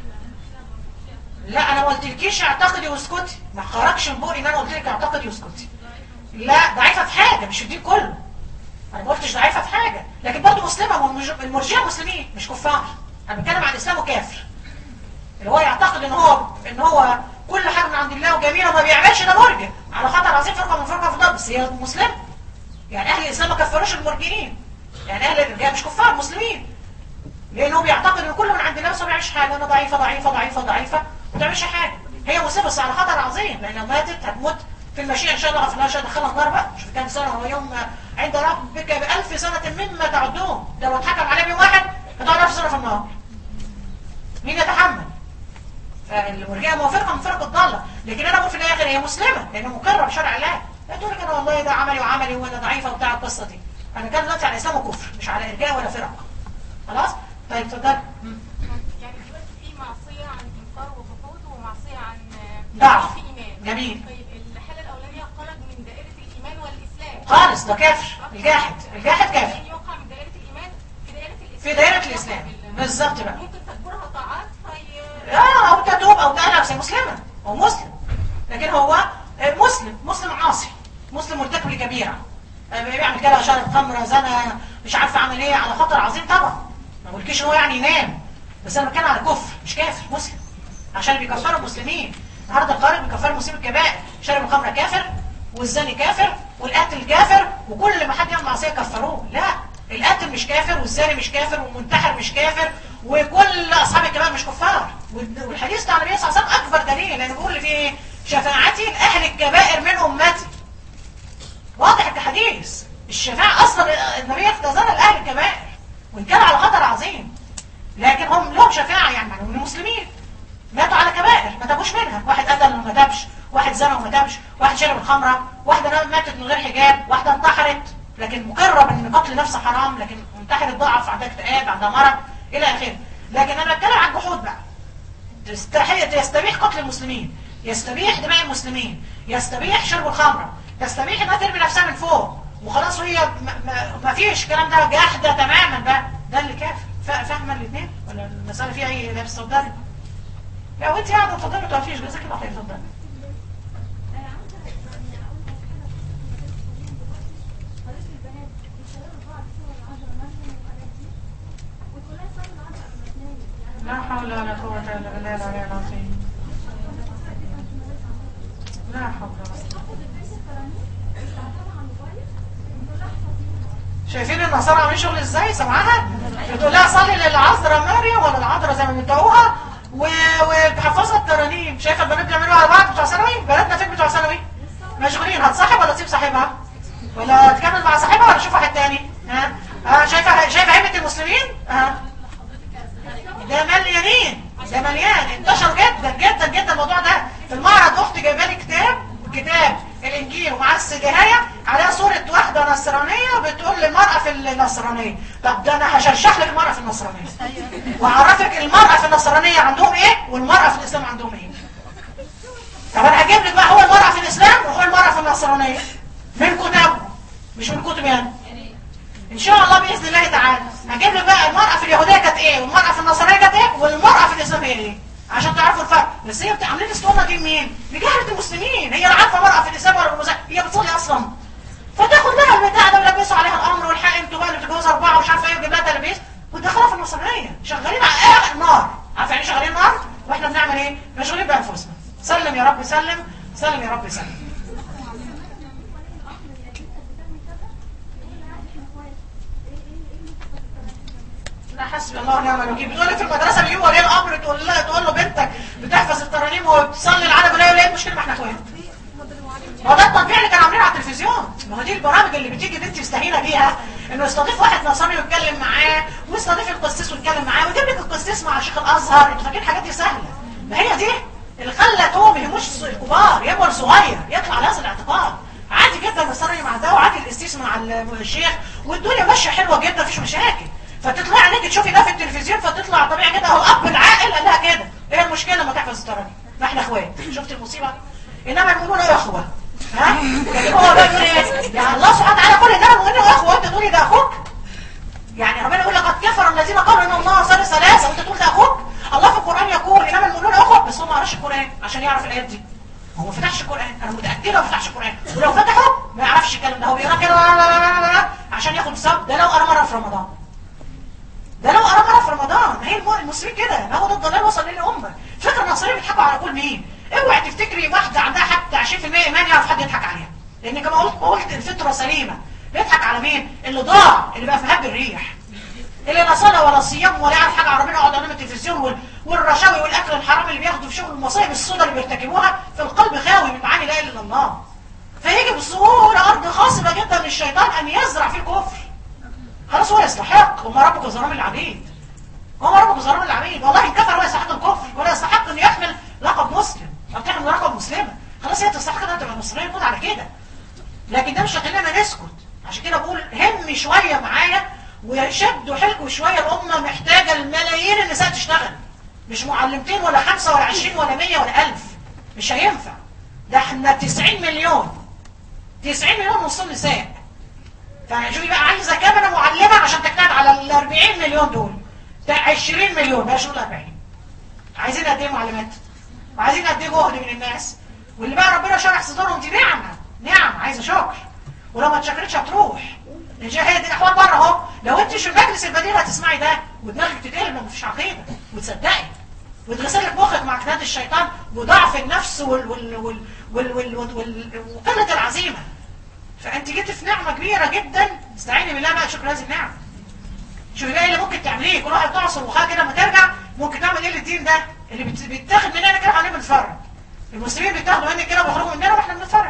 S1: لا انا ما قلتلكيش اعتقدي واسكتي ما خرجش من بقي ان انا قلت لك اعتقدي واسكتي لا ضعيفه في حاجه مش في الدين كله انا ما قلتش ضعيفه في حاجه لكن برضه مسلمه والمرج- المرجئه مسلمين مش كفار انا بتكلم عن الاسلام وكافر اللي هو يعتقد ان هو ان هو كل حاجه من عند الله وجميله وما بيعملش ده مرجع على خطر عظيم فرقه من فرقه في الضبط بس هي مسلمه يعني اهل الاسلام ما كفروش المرجئين يعني اهل الرجال مش كفار مسلمين لانه بيعتقد ان كله من عند الله بس ما بيعملش حاجه انا ضعيفه ضعيفه ضعيفه ضعيفه ما بتعملش حاجه هي مسلمه بس على خطر عظيم لان لو ماتت هتموت في المشيئه ان شاء الله غفر لها شاء دخلها النار بقى شوف كام سنه هو يوم عند ربك بألف سنه مما تعدون ده لو اتحكم عليه بيوم واحد هتقعد ألف سنه في النار مين يتحمل؟ فالمرجئه موافقه من فرق الضاله لكن انا بقول في الاخر هي مسلمه لان مقره بشرع الله لا تقول لك انا والله ده عملي وعملي وانا ضعيفه وبتاع القصه دي انا كان دلوقتي على اسلام وكفر مش على ارجاء ولا فرق خلاص طيب اتفضل مم.
S2: يعني دلوقتي في معصية عن إنكار وجحود ومعصية عن
S1: ضعف.
S2: في إيمان
S1: جميل.
S2: طيب الحالة الأولانية خرج من دائرة الإيمان والإسلام
S1: خالص ده كافر الجاحد الجاحد كافر
S2: يعني يوقع من دائرة الإيمان في دائرة الإسلام
S1: في دائرة الإسلام بالظبط بقى
S2: ممكن تكبرها طاعات في
S1: اه او تتوب او تقلع بس هي مسلمه هو مسلم لكن هو مسلم مسلم عاصي مسلم مرتكب لكبيره آه، بيعمل كده شرب خمره زنا مش عارف اعمل ايه على خطر عظيم طبعا ما بقولكيش ان هو يعني ينام بس انا بتكلم على كفر مش كافر مسلم عشان بيكفروا المسلمين النهارده القارئ بيكفروا المسلمين الكبائر شرب الخمره كافر والزاني كافر والقاتل كافر وكل ما حد يعمل معصيه كفروه لا القاتل مش كافر والزاني مش كافر والمنتحر مش كافر وكل اصحاب الكبائر مش كفار وال- والحديث بتاع النبي صلى الله عليه وسلم اكبر دليل لان بيقول فيه ايه شفاعتي لاهل الكبائر من امتي واضح الحديث الشفاعة أصلا النبي اختزلها لأهل الكبائر وإن كان على خطر عظيم لكن هم لهم شفاعة يعني معنى من المسلمين ماتوا على كبائر ما تابوش منها واحد قتل وما تابش واحد زنى وما تابش واحد شرب الخمرة واحدة ماتت من غير حجاب واحدة انتحرت لكن مقرة بأن قتل نفس حرام لكن انتحرت ضعف عندها اكتئاب عندها مرض إلى آخره لكن أنا بتكلم عن جحود بقى تستحي يستبيح قتل المسلمين يستبيح دماء المسلمين يستبيح شرب الخمرة تستبيح انها ترمي نفسها من فوق وخلاص وهي ما- ما- ما فيش الكلام ده جاحدة تماما بقى ده اللي كافر فا- فاهمة الاثنين ولا المسألة فيها اي لابس اتفضلي لو انت قاعدة اتفضلي ما توقفيش جزاك الله خير اتفضلي لا حول ولا قوة الا بالله العلي العظيم لا حول ولا قوة شايفين النصارى عاملين شغل ازاي سامعاها بتقول لها صلي للعذراء مريم ولا العذراء زي ما بيدعوها و- وبحفظها الترانيم شايفه البنات بيعملوا على بعض بتوع ثانوي بناتنا فين بتوع ثانوي مشغولين هتصاحب ولا تسيب صاحبها ولا تكمل مع صاحبها ولا تشوف واحد تاني ها ها شايفه شايفه هيبه المسلمين ها ده مليانين ده مليان انتشر جدا جدا جدا الموضوع ده في المعرض اختي جايبه لي كتاب كتاب الانجيل ومعاه السجايه عليها صوره واحده نصرانيه بتقول للمراه في النصرانيه طب ده انا هشرح لك المراه في النصرانيه واعرفك المراه في النصرانيه عندهم ايه والمراه في الاسلام عندهم ايه طب انا هجيب لك بقى هو المراه في الاسلام وهو المراه في النصرانيه من كتبه مش من كتب يعني ان شاء الله باذن الله تعالى هجيب لك بقى المراه في اليهوديه كانت ايه والمراه في النصرانيه كانت ايه والمراه في الاسلام هي ايه عشان تعرفوا الفرق بس هي بتاع- عاملين اسطوانه دي لمين لجهله المسلمين هي لا عارفه مراه في الاسلام ولا المسلم هي بتصلي اصلا فتاخد لها البتاع ده ويلبسوا عليها الامر والحق انتوا بقى اللي بتتجوزوا اربعه ومش عارفه ايه وتجيب لها تلبيس وتدخلها في النصرانيه شغالين على النار عارفه يعني شغالين نار واحنا بنعمل ايه؟ مشغولين بانفسنا سلم يا رب سلم سلم يا رب سلم لا حسبي الله ونعم الوكيل بتقول لي في المدرسه بيجيبوا ولي الامر تقول لها تقول له بنتك بتحفظ الترانيم وبتصلي العدد ولا ايه المشكله ما احنا اخوات ما ده التطبيع اللي كانوا عاملينه على التلفزيون ما هو دي البرامج اللي بتيجي بنتي مستهينه بيها انه يستضيف واحد نصراني ويتكلم معاه ويستضيف القسيس ويتكلم معاه ويجيب لك القسيس مع شيخ الازهر انتوا فاكرين الحاجات دي سهله ما هي دي الخله هو ما يهموش الكبار يكبر صغير يطلع لازم الاعتقاد عادي جدا النصراني مع ده وعادي القسيس مع الشيخ والدنيا ماشيه حلوه جدا مفيش مشاكل فتطلع عليك تشوفي ده في التلفزيون فتطلع طبيعي كده اهو اب العاقل قال لها كده ايه المشكله لما تحفظ الترانيم ما احنا اخوات شفت المصيبه انما المؤمنون يا اخوه ها لكن هو بقى يقول ايه يا الله سبحانه وتعالى كل ده المؤمنون يا اخوه انت تقولي ده اخوك يعني ربنا يقول لقد كفر الذين قالوا ان الله ثالث ثلاثه وانت تقول ده اخوك الله في القران يقول انما المؤمنون اخوه بس هو ما قراش القران عشان يعرف الايات دي هو ما فتحش القران انا متاكده ما فتحش القران ولو فتحه ما يعرفش الكلام ده هو بيقرا كده عشان ياخد ثواب ده لو قرا مره في رمضان ده لو قرا مره في رمضان ما هي الم- المسلمين كده ما هو ده الضلال وصل للامه فكره النصارى بيضحكوا على كل مين اوعي تفتكري واحده عندها حتى 20% ايمان يعرف حد يضحك عليها لان كما قلت قلت الفطره سليمه بيضحك على مين اللي ضاع اللي بقى في هب الريح اللي لا صلاه ولا صيام ولا يعرف حاجه عن ربنا يقعد قدام التلفزيون وال- والرشاوي والاكل الحرام اللي بياخده في شغل المصايب السوداء اللي بيرتكبوها في القلب خاوي من معاني لا اله الا الله فيجي بسهوله ارض خصبه جدا للشيطان ان يزرع فيه الكفر خلاص هو يستحق وما ربك ظلام العبيد وما ربك ظلام العبيد والله ان كفر ولا يستحق الكفر ولا يستحق ان يحمل لقب مسلم او تحمل لقب مسلمه خلاص هي تستحق انها تبقى مصريه تموت على كده لكن ده مش هيخلينا نسكت عشان كده بقول همي شويه معايا وشدوا حيلكم شويه الامه محتاجه الملايين النساء تشتغل مش معلمتين ولا خمسه ولا عشرين ولا مية ولا ألف مش هينفع ده احنا 90 مليون 90 مليون نصهم نساء فشوفي بقى عايزه كام انا معلمه عشان تجتهد على ال 40 مليون دول ده 20 مليون بقى شغل 40 عايزين قد ايه معلمات وعايزين قد ايه جهد من الناس واللي بقى ربنا شرح صدورهم دي نعمه نعم عايزه شكر ولو ما اتشكرتش هتروح لان هي دي الاحوال بره اهو لو انت في المجلس البديل هتسمعي ده ودماغك تتقلب لو مفيش عقيده وتصدقي وتغسل لك مخك مع كناد الشيطان وضعف النفس وال وال وال وال وال وال وال وقله العزيمه فانت جيت في نعمه كبيره جدا استعيني بالله بقى شكر هذه النعمه شوفي بقى إيه اللي ممكن تعمليه كل واحد تعصر وخاء كده لما ترجع ممكن تعمل ايه للدين ده اللي بت- بيتاخد مننا كده واحنا بنتفرج المسلمين بيتاخدوا مننا كده ويخرجوا مننا واحنا بنتفرج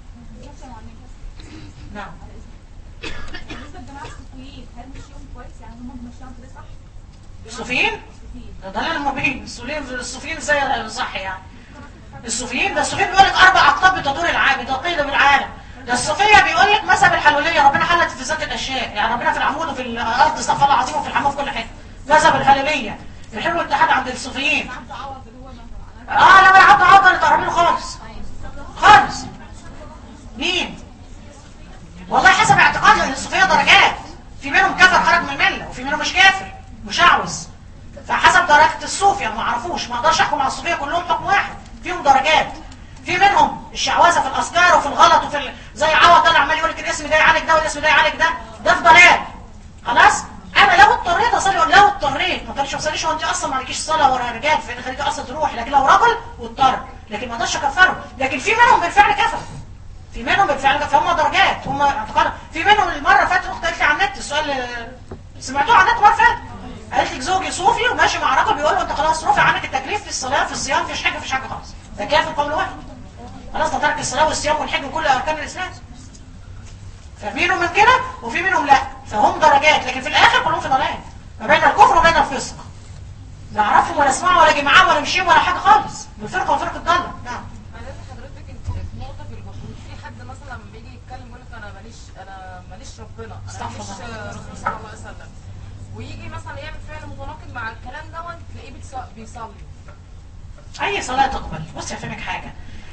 S1: نعم
S2: بالنسبه للجماعه الصوفيين هل مشيهم كويس يعني هم ماشيين كده صح؟
S1: الصوفيين ده ضلال المبين الصوفيين الصوفيين زي صح يعني الصوفيين ده الصوفيين بيقول لك اربع اقطاب بتدور العالم بتقيد بالعالم ده الصوفيه بيقول لك مذهب الحلوليه ربنا حلت في ذات الاشياء يعني ربنا في العمود وفي الارض استغفر الله العظيم وفي الحمام في كل حته مذهب الحلوليه الحلو الاتحاد عند الصوفيين
S2: عبد عوض اللي هو مثلا
S1: اه لا ولا عبد عوض تقربي له خالص خالص مين والله حسب اعتقاد لان الصوفيه درجات في منهم كفر خرج من المله وفي منهم مش كافر مشعوذ فحسب درجه الصوفي انا ما اعرفوش ما اقدرش احكم على الصوفيه كلهم حكم واحد فيهم درجات في منهم الشعوذه في الاذكار وفي الغلط وفي ال... زي عوض ده اللي عمال يقول لك الاسم ده يعالج ده والاسم ده يعالج ده ده في ضلال خلاص انا لو اضطريت اصلي لو اضطريت ما تقدرش تصليش وانت اصلا ما عليكيش صلاه ولا رجال فين خليك اصلا تروح لكن لو رجل واضطر لكن ما اقدرش اكفره لكن في منهم بالفعل كفر في منهم بالفعل كفر هم درجات هم اعتقاد في منهم المره اللي فاتت اختي قالت لي على النت السؤال اللي سمعتوه على النت مره فاتت قالت لك زوجي صوفي وماشي مع راجل بيقول له انت خلاص رفع عنك التكليف في الصلاه في الصيام مفيش حاجه مفيش حاجه خالص ده كافر قول واحد خلاص ده ترك الصلاه والصيام والحج وكل اركان الاسلام ففي منهم من كده وفي منهم لا فهم درجات لكن في الاخر كلهم في ضلال ما بين الكفر وبين الفسق لا اعرفهم ولا اسمعهم ولا جماعه ولا مشيهم ولا حاجه خالص بالفرقه وفرقه الضاله نعم
S4: معلش حضرتك انت في نقطه في المفروض في حد مثلا لما بيجي يتكلم يقول لك انا ماليش انا ماليش ربنا انا
S1: استغفر
S4: ماليش
S1: الله.
S4: رسول صلى الله عليه وسلم ويجي مثلا يعمل فعل متناقض مع الكلام دوت تلاقيه بيتص- بيصلي
S1: اي صلاه تقبل بص افهمك حاجه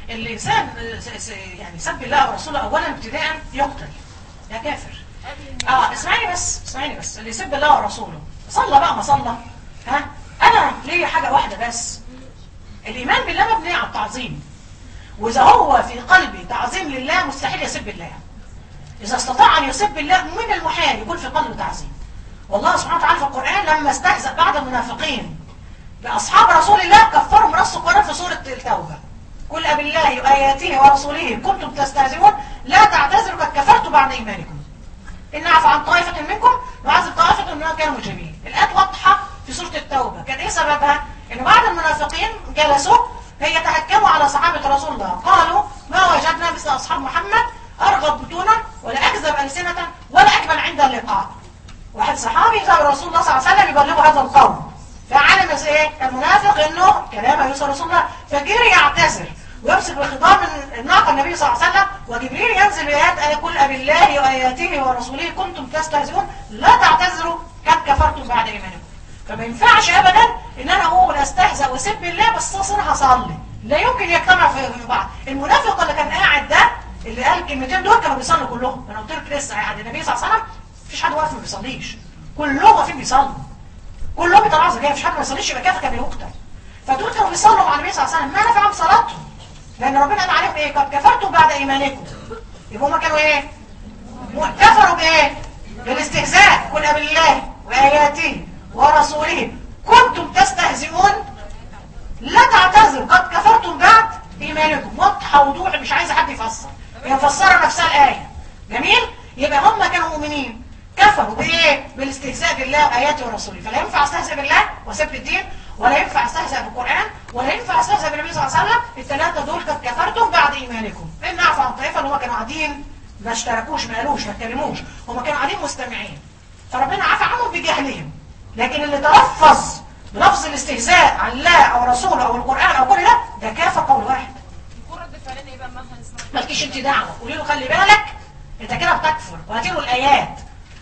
S1: الانسان س- س- يعني سب الله ورسوله اولا ابتداء يقتل يا كافر اه اسمعيني بس اسمعيني بس اللي يسب الله ورسوله صلى بقى ما صلى ها انا ليا حاجه واحده بس الايمان بالله مبني على التعظيم واذا هو في قلبي تعظيم لله مستحيل يسب الله اذا استطاع ان يسب الله من المحال يكون في قلبه تعظيم والله سبحانه وتعالى في القران لما استهزأ بعض المنافقين باصحاب رسول الله كفرهم نص القران في سوره التوبه قل أبالله وآياته ورسوله كنتم تستهزئون لا تعتذروا قد كفرتم بعد إيمانكم إن عفى عن طائفة منكم وعذب طائفة منهم كانوا مجرمين الآيات واضحة في سورة التوبة كان إيه سببها؟ إن بعض المنافقين جلسوا هي تهكموا على صحابة رسول الله قالوا ما وجدنا مثل أصحاب محمد أرغب بطونا ولا أكذب ألسنة ولا أكمل عند اللقاء واحد صحابي زار رسول الله صلى الله عليه وسلم يبلغ هذا القوم فعلم ايه المنافق انه كلام يوصل رسول الله فجري يعتذر ويمسك بخطاب من الناقه النبي صلى الله عليه وسلم وجبريل ينزل بآيات يقول أبالله وآياته ورسوله كنتم تستهزئون لا تعتذروا قد كفرتم بعد إيمانكم فما ينفعش أبدا إن أنا أقول أستهزأ وأسب الله بس أصلا هصلي لا يمكن يجتمع في في بعض المنافق اللي كان قاعد ده اللي قال الكلمتين دول كانوا بيصلوا كلهم انا قلت لك لسه عند النبي صلى الله عليه وسلم مفيش حد واقف ما بيصليش كلهم واقفين بيصلوا كلهم بيطلعوا زكاه مفيش حد ما بيصليش يبقى كافر كان يقتل فدول كانوا بيصلوا مع النبي صلى الله عليه وسلم ما نفعهم صلاتهم لان ربنا قال عليهم ايه قد كفرتم بعد ايمانكم يبقى هم كانوا ايه كفروا بايه بالاستهزاء قل بالله واياته ورسوله كنتم تستهزئون لا تعتذروا قد كفرتم بعد ايمانكم واضحه وضوح مش عايزه حد يفسر هي مفسره نفسها الايه جميل يبقى هم كانوا مؤمنين كفروا بايه بالاستهزاء بالله واياته ورسوله فلا ينفع استهزئ بالله وسب الدين ولا ينفع استهزئ بالقران ولا ينفع استهزئ بالنبي صلى الله عليه وسلم الثلاثه دول قد كفرتم بعد ايمانكم ان عفوا عن طائفه اللي هم كانوا قاعدين ما اشتركوش ما قالوش ما اتكلموش هم كانوا قاعدين مستمعين فربنا عفى عنهم بجهلهم لكن اللي تلفظ بلفظ الاستهزاء عن الله او رسوله او القران او كل ده ده كافر قول واحد
S4: يكون رد فعلنا ايه بقى مهما نسمع
S1: مالكيش انت دعوه قولي له خلي بالك انت كده بتكفر وهاتي له الايات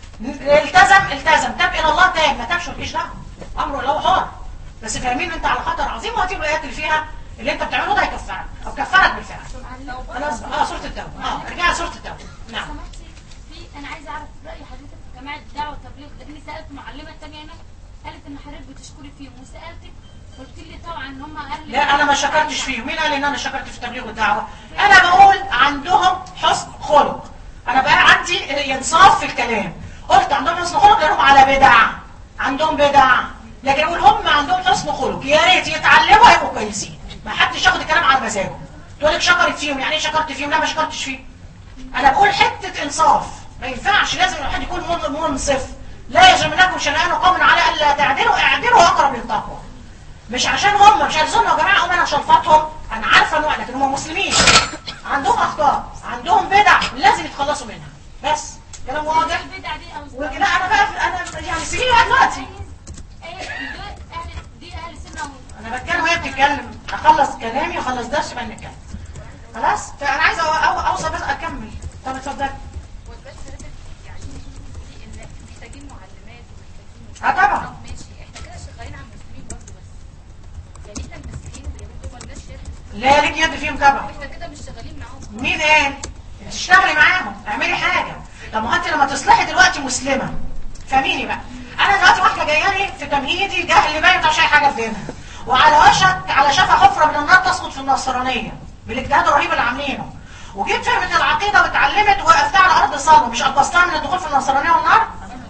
S1: التزم التزم تاب الى الله تاب ما تابش مالكيش دعوه امره الله حر بس فاهمين انت على خطر عظيم وهاتي له الايات اللي فيها اللي انت بتعمله ده هيكفرك او كفرك بالفعل خلاص اه سوره التوبه اه ارجعي سوره التوبه نعم
S2: سمحتي في انا عايزه اعرف راي حضرتك في جماعه دعوه والتبليغ لاني سالت معلمه تانية هنا قالت ان حضرتك بتشكري فيهم وسالتك قلت لي طبعا ان هم اهل
S1: لا انا ما شكرتش فيهم مين قال ان انا شكرت في تبليغ الدعوه انا بقول عندهم حسن خلق انا بقى عندي انصاف في الكلام قلت عندهم حسن خلق لانهم على بدع عندهم بدع لكن اقول هم عندهم حسن خلق يا ريت يتعلموا يبقوا كويسين ما حدش ياخد الكلام على مزاجه تقول لك شكرت فيهم يعني ايه شكرت فيهم لا ما شكرتش فيهم انا بقول حته انصاف ما ينفعش لازم الواحد يكون من- منصف لا يجرمنكم شنآن قوم على الا تعدلوا اعدلوا اقرب للتقوى مش عشان هم مش عايزين يا جماعه هم انا شلفاتهم انا عارفه ان لكن هم مسلمين عندهم اخطاء عندهم بدع لازم يتخلصوا منها بس كلام واضح
S2: البدع دي او
S1: ولا انا بقى في- انا يعني سيبيني بقى دلوقتي
S2: ايه دول اهل دي اهل سنه و-
S1: انا بتكلم وهي بتتكلم اخلص كلامي واخلص درسي بقى نتكلم خلاص فانا عايزه أو- أو- اوصل بس اكمل طب اتفضلي
S5: والبس حضرتك يعني في ان محتاجين معلمات ومحتاجين
S1: اه طبعا
S5: طب ماشي احنا كده شغالين على المسلمين برضه بس يعني احنا المسيحيين واليهود دول مالناش شرك
S1: لا ليك يد فيهم طبعا
S5: احنا كده مش شغالين معاهم
S1: مين قال تشتغلي معاهم اعملي حاجه طب ما انت لما تصلحي دلوقتي مسلمه فاهميني بقى انا دلوقتي واحده جايه لي في تمهيدي جهل باين مش اي حاجه في دينها وعلى وشك على شفا حفره من النار تسقط في النصرانيه بالاجتهاد الرهيب اللي عاملينه وجيت فهمت العقيده واتعلمت ووقفتها على ارض الصلب مش قبضتها من الدخول في النصرانيه والنار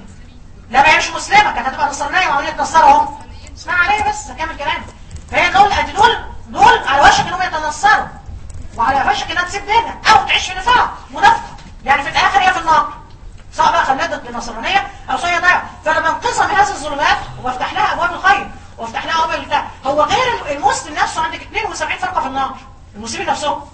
S1: لا ما هي مش مسلمه كانت هتبقى نصرانيه وعمليه نصارى اهو اسمع عليا بس اكمل كلامي فهي دول ادي دول دول على وشك انهم يتنصروا وعلى وشك انها تسيب دينها او تعيش في نفاق منافقه يعني في الاخر هي في النار سواء بقى خلدت بنصرانيه او سواء ضيعه فانا بنقذها من هذه الظلمات وبفتح لها ابواب الخير وافتح لها ابواب البتاع هو غير المسلم نفسه عندك 72 فرقه في النار المسلمين نفسهم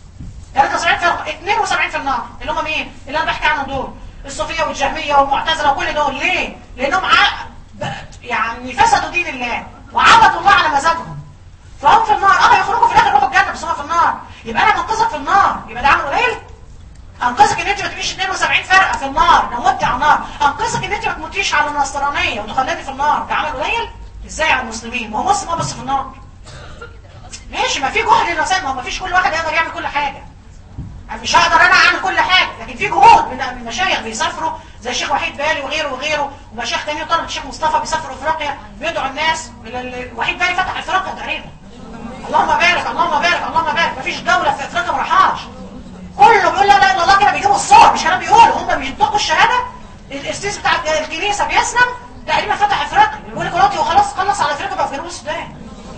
S1: 73 فرقه 72 في النار اللي هم مين اللي انا بحكي عنهم دول الصوفيه والجهميه والمعتزله وكل دول ليه لانهم ع... ب- يعني فسدوا دين الله وعبدوا الله على مزاجهم فهم في النار اه يخرجوا في الاخر يروحوا الجنه بس هم في النار يبقى انا بنقذك في النار يبقى ده عمل قليل انقذك ان انت ما تبقيش 72 فرقه في النار لو مت على النار انقذك ان انت ما تموتيش على النصرانيه وتخلدي في النار ده عمل قليل ازاي على المسلمين ما هو مسلم اه بس في النار ماشي ما في جهد للرسائل ما هو ما فيش كل واحد يقدر يعمل كل حاجه أنا مش هقدر انا اعمل كل حاجه لكن في جهود من من المشايخ بيسافروا زي الشيخ وحيد بالي وغيره وغيره ومشايخ تاني طلبه الشيخ مصطفى بيسافروا افريقيا بيدعوا الناس ال- ال- وحيد بالي فتح افريقيا تقريبا اللهم بارك اللهم بارك اللهم بارك مفيش دوله في افريقيا ما راحهاش كله بيقول لا لا الا الله كده بيجيبوا الصور مش كلام بيقولوا هم بينطقوا الشهاده القسيس بتاع الكنيسه بيسلم تقريبا فتح افريقيا بيقول لك دلوقتي هو خلاص خلص على افريقيا بقى في جنوب السودان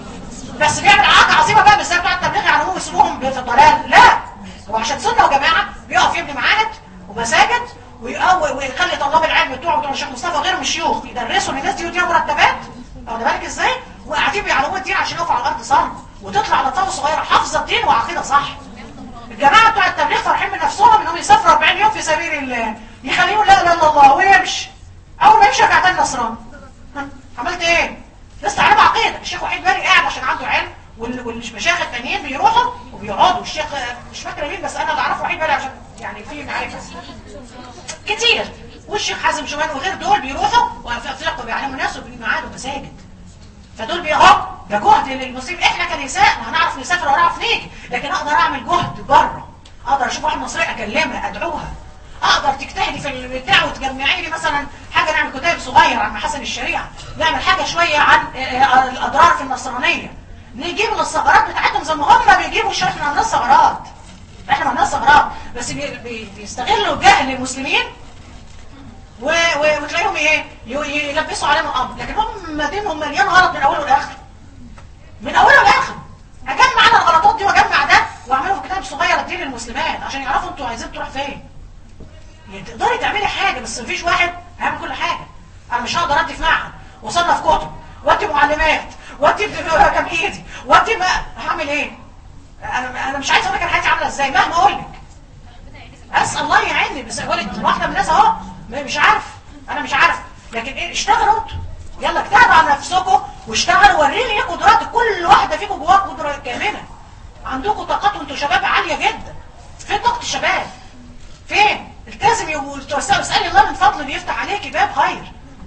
S1: بس بيعمل عاقه عظيمه بقى بالذات بتاع التبليغ يعني هم يسيبوهم في الضلال لا هو عشان سنه وجماعه بيقف يبني معاهد ومساجد ويقوي ويخلي طلاب العلم بتوعه بتوع الشيخ مصطفى وغيرهم الشيوخ يدرسوا للناس دي ويديها مرتبات واخد بالك ازاي؟ وقاعدين بيعلموا الدين عشان يقفوا على الارض صنع وتطلع على طاوله صغيره حافظه الدين وعقيده صح الجماعه بتوع التبليغ فرحين من نفسهم انهم يسافروا 40 يوم في سبيل الله يخليهم لا اله الا الله ويمشي اول ما يمشي يرجع تاني نصراني ها، عملت ايه؟ لسه علم عقيده الشيخ وحيد بالي قاعد عشان عنده علم وال- والمشايخ التانيين بيروحوا وبيقعدوا الشيخ مش فاكره مين بس انا اللي اعرفه وحيد بالي عشان يعني في معرفه كتير والشيخ حازم شومان وغير دول بيروحوا وفي افريقيا بيعلموا ناس وبيمعادوا مساجد فدول بيقعدوا ده جهد للمسلمين احنا كنساء ما هنعرف نسافر ونعرف نيجي لكن اقدر اعمل جهد بره اقدر اشوف واحده مصريه اكلمها ادعوها اقدر تجتهدي في البتاع وتجمعي لي مثلا حاجه نعمل كتاب صغير عن محاسن الشريعه نعمل حاجه شويه عن آه، آه، الاضرار في النصرانيه نجيب الثغرات بتاعتهم زي ما هم بيجيبوا الشيخ احنا عندنا ثغرات احنا ما عندناش ثغرات بس بي- بي- بيستغلوا جهل المسلمين و... و... وتلاقيهم ايه ي- يلبسوا عليهم الامر لكن هم دينهم مليان غلط من اوله لاخره من اوله لاخره اجمع انا الغلطات دي واجمع ده واعمله في كتاب صغير اديه للمسلمات عشان يعرفوا انتوا عايزين تروح فين يعني تقدري تعملي حاجه بس مفيش واحد هيعمل كل حاجه انا مش هقدر ادي في معهد واصنف كتب وادي معلمات وادي تمهيدي وادي ما هعمل ايه انا انا مش عايز اقول لك انا حياتي عامله ازاي مهما اقول لك اسال الله يعيني بس اقول لك واحده من الناس اهو م- مش عارف انا مش عارف لكن ايه اشتغلوا انتوا يلا اجتهدوا على نفسكم واشتغلوا وريني ايه قدرات كل واحده فيكم جواها قدره كامله عندكم طاقات وانتوا شباب عاليه جدا فين طاقه الشباب فين التزمي وتوسعي واسالي الله من فضله ان يفتح عليكي باب خير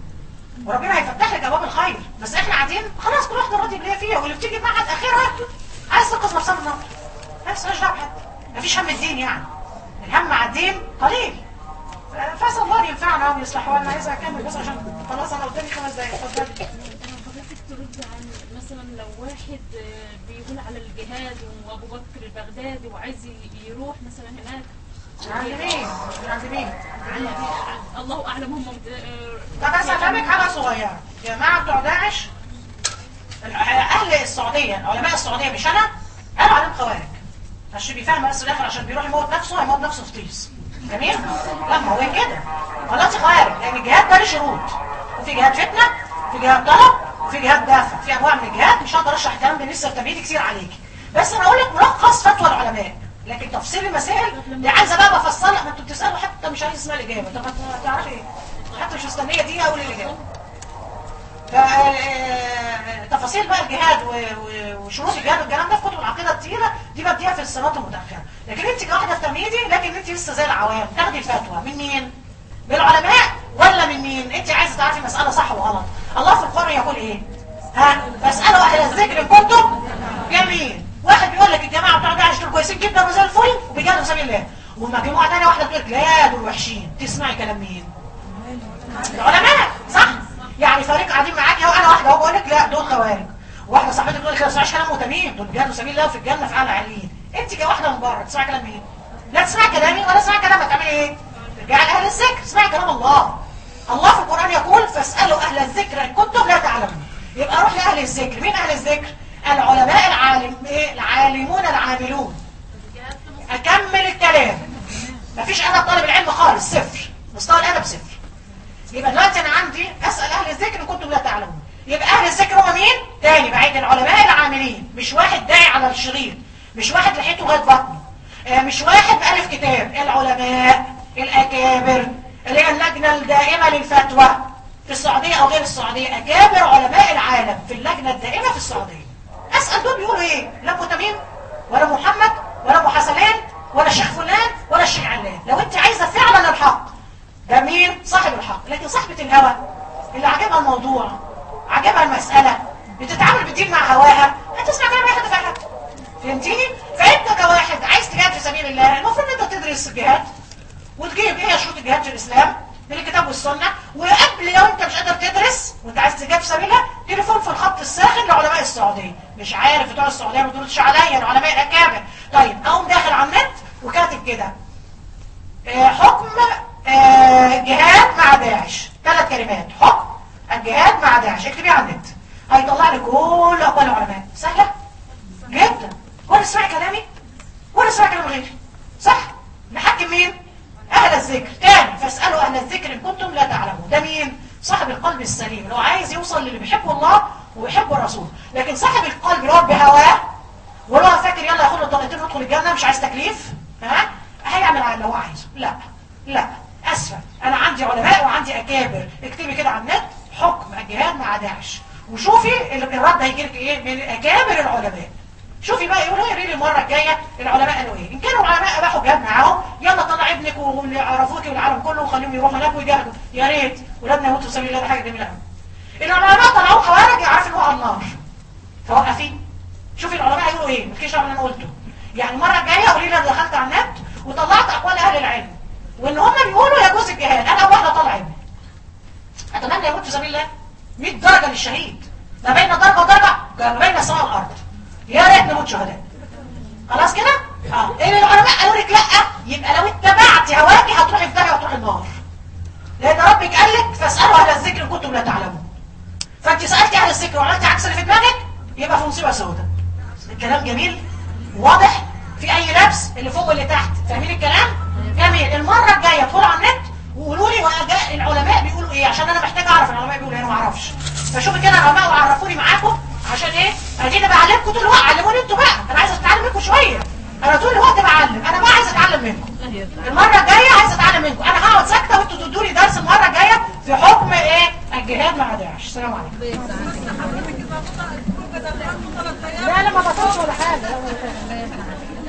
S1: وربنا هيفتح لك ابواب الخير بس احنا قاعدين خلاص كل واحده راضيه باللي هي فيها واللي بتيجي معهد اخرها عايز تنقذ نفسها من النار نفس مالهاش دعوه بحد مفيش هم الدين يعني الهم على الدين قليل فاسال الله ينفعنا ويصلح وانا عايزه اكمل بس عشان خلاص انا قدامي خمس دقايق اتفضلي
S6: حضرتك ترد عن مثلا لو واحد آه، بيقول على الجهاد وابو بكر البغدادي وعايز ي- يروح مثلا هناك
S1: عند مين عند مين
S6: الله اعلم هم آه،
S1: طب بس افهمك حاجه صغيره جماعه بتوع داعش اهل السعوديه علماء السعوديه مش انا قالوا عليهم خوارج عشان بيفهم بس الاخر عشان بيروح يموت نفسه هيموت نفسه في طيس جميل لا ما هو كده خلاص خوارج لان الجهاد ده له شروط وفي جهاد فتنه في جهاد طلب وفي جهاد دافع في انواع من الجهاد مش هقدر اشرح الكلام ده لسه تمهيدي كتير عليكي بس انا اقول لك ملخص فتوى العلماء لكن تفصيل المسائل دي عايزه بقى بفصلها ما انتوا بتسالوا حتى مش عايز اسمها الاجابه طب ما تعرفي ايه حتى مش مستنيه دي اول الاجابه ف- آه، تفاصيل بقى الجهاد و- و- وشروط الجهاد والكلام ده في كتب العقيده التقيله دي بديها في السنوات المتاخره لكن انت كواحده في تمهيدي لكن انت لسه زي العوام تاخدي الفتوى من مين؟ من العلماء ولا من مين؟ انت عايزه تعرفي مساله صح وغلط الله في القران يقول ايه؟ ها فاسالوا اهل الذكر ان كنتم جميل واحد بيقول لك الجماعه بتوع داعش دول كويسين جدا وزي الفل وبيجاهدوا في سبيل الله ومجموعه ثانيه واحده بتقول لك لا دول وحشين تسمعي كلام مين؟ العلماء صح يعني فريق قاعدين معاكي اهو انا واحده اهو بقول لك لا دول خوارج واحده صاحبتي بتقول لك لا تسمعيش كلام متمين دول بيجاهدوا في سبيل الله وفي الجنه في اعلى عليين انت كواحده من بره تسمعي كلام مين لا تسمعي كلامي ولا تسمعي كلام هتعملي ايه ترجعي لاهل الذكر اسمعي كلام الله الله في القران يقول فاسالوا اهل الذكر ان كنتم لا تعلمون يبقى روح لاهل الذكر مين اهل الذكر العلماء العالم ايه العالمون العاملون اكمل الكلام مفيش ادب طالب العلم خالص صفر مستوى الادب صفر يبقى دلوقتي انا عندي اسال اهل الذكر ان كنتم لا تعلمون يبقى اهل الذكر هم مين تاني بعيد العلماء العاملين مش واحد داعي على الشريط مش واحد لحيته لغايه بطنه آه، مش واحد الف كتاب العلماء الاكابر اللي هي اللجنه الدائمه للفتوى في السعوديه او غير السعوديه اكابر علماء العالم في اللجنه الدائمه في السعوديه اسال دول بيقولوا ايه لا ابو تميم ولا محمد ولا ابو حسنين ولا الشيخ فلان ولا الشيخ علان لو انت عايزه فعلا الحق ده مين صاحب الحق لكن صاحبة الهوى اللي عجبها الموضوع عجبها المسألة بتتعامل بالدين مع هواها هتسمع كلام اي حد في أي حد فهمتيني فانت كواحد عايز تجاهد في سبيل الله المفروض ان انت تدرس الجهاد وتجيب ايه شروط الجهاد في الاسلام من الكتاب والسنه وقبل لو انت مش قادر تدرس وانت عايز تجاهد في سبيل الله تليفون في الخط الساخن لعلماء السعوديه مش عارف بتوع السعوديه ما تردش عليا العلماء الاكابر طيب اقوم داخل على النت وكاتب كده آه، حكم آه، جهاد مع داعش ثلاث كلمات حكم الجهاد مع داعش اكتبيه على النت هيطلع لك كل اقوال العلماء سهله جدا ولا اسمع كلامي ولا اسمع كلام غيري صح نحكم مين اهل الذكر تاني فاسالوا اهل الذكر ان كنتم لا تعلمون ده مين صاحب القلب السليم اللي هو عايز يوصل للي بيحبه الله ويحبه الرسول لكن صاحب القلب اللي هو بهواه ولا هو فاكر يلا ياخد له طلقتين ويدخل الجنه مش عايز تكليف ها هيعمل على اللي هو عايزه لا لا اسفه انا عندي علماء وعندي اكابر اكتبي كده على النت حكم الجهاد مع داعش وشوفي ال- الرد هيجي لك ايه من اكابر العلماء شوفي بقى يقولوا ايه لي المره الجايه العلماء قالوا ايه ان كانوا العلماء اباحوا جهاد معاهم يلا طلع ابنك واللي يعرفوك والعالم كله وخليهم يروحوا هناك ويجاهدوا يا ريت ولادنا يموتوا في سبيل الله ده حاجه جميله قوي العلماء طلعوا خوارج يعرف ان هو على النار فوقفي شوفي العلماء هيقولوا ايه مالكيش دعوه باللي انا قلته يعني المره الجايه قولي لي انا دخلت على النت وطلعت اقوال اهل العلم وان هم بيقولوا يجوز الجهاد انا اول واحده طالعه ابني اتمنى يموت في سبيل الله 100 درجه للشهيد ما بين درجه ودرجه ما بين السماء والارض يا ريت نموت شهداء خلاص كده اه ايه العلماء قالوا لك لا يبقى لو اتبعتي هواكي هتروحي في داهيه وتروحي النار لان ربك قال لك فاسالوا اهل الذكر ان كنتم لا تعلمون فانت سالتي اهل الذكر وعملتي عكس اللي في دماغك يبقى في مصيبه سوداء الكلام جميل واضح في اي لبس اللي فوق واللي تحت فاهمين الكلام جميل المره الجايه ادخلوا على النت وقولوا لي وأجا- العلماء بيقولوا ايه عشان انا محتاج اعرف العلماء بيقولوا ايه انا ما اعرفش فشوفي كده العلماء وعرفوني معاكم عشان ايه اديني بعلمكم طول الوقت علموني انتوا بقى انا عايزه اتعلم منكم شويه انا طول الوقت بعلم انا بقى عايزه اتعلم منكم المره الجايه عايزه اتعلم منكم انا هقعد ساكته وانتوا تدوا لي درس المره الجايه في حكم ايه الجهاد مع داعش السلام عليكم لا لا ما بطلش ولا حاجه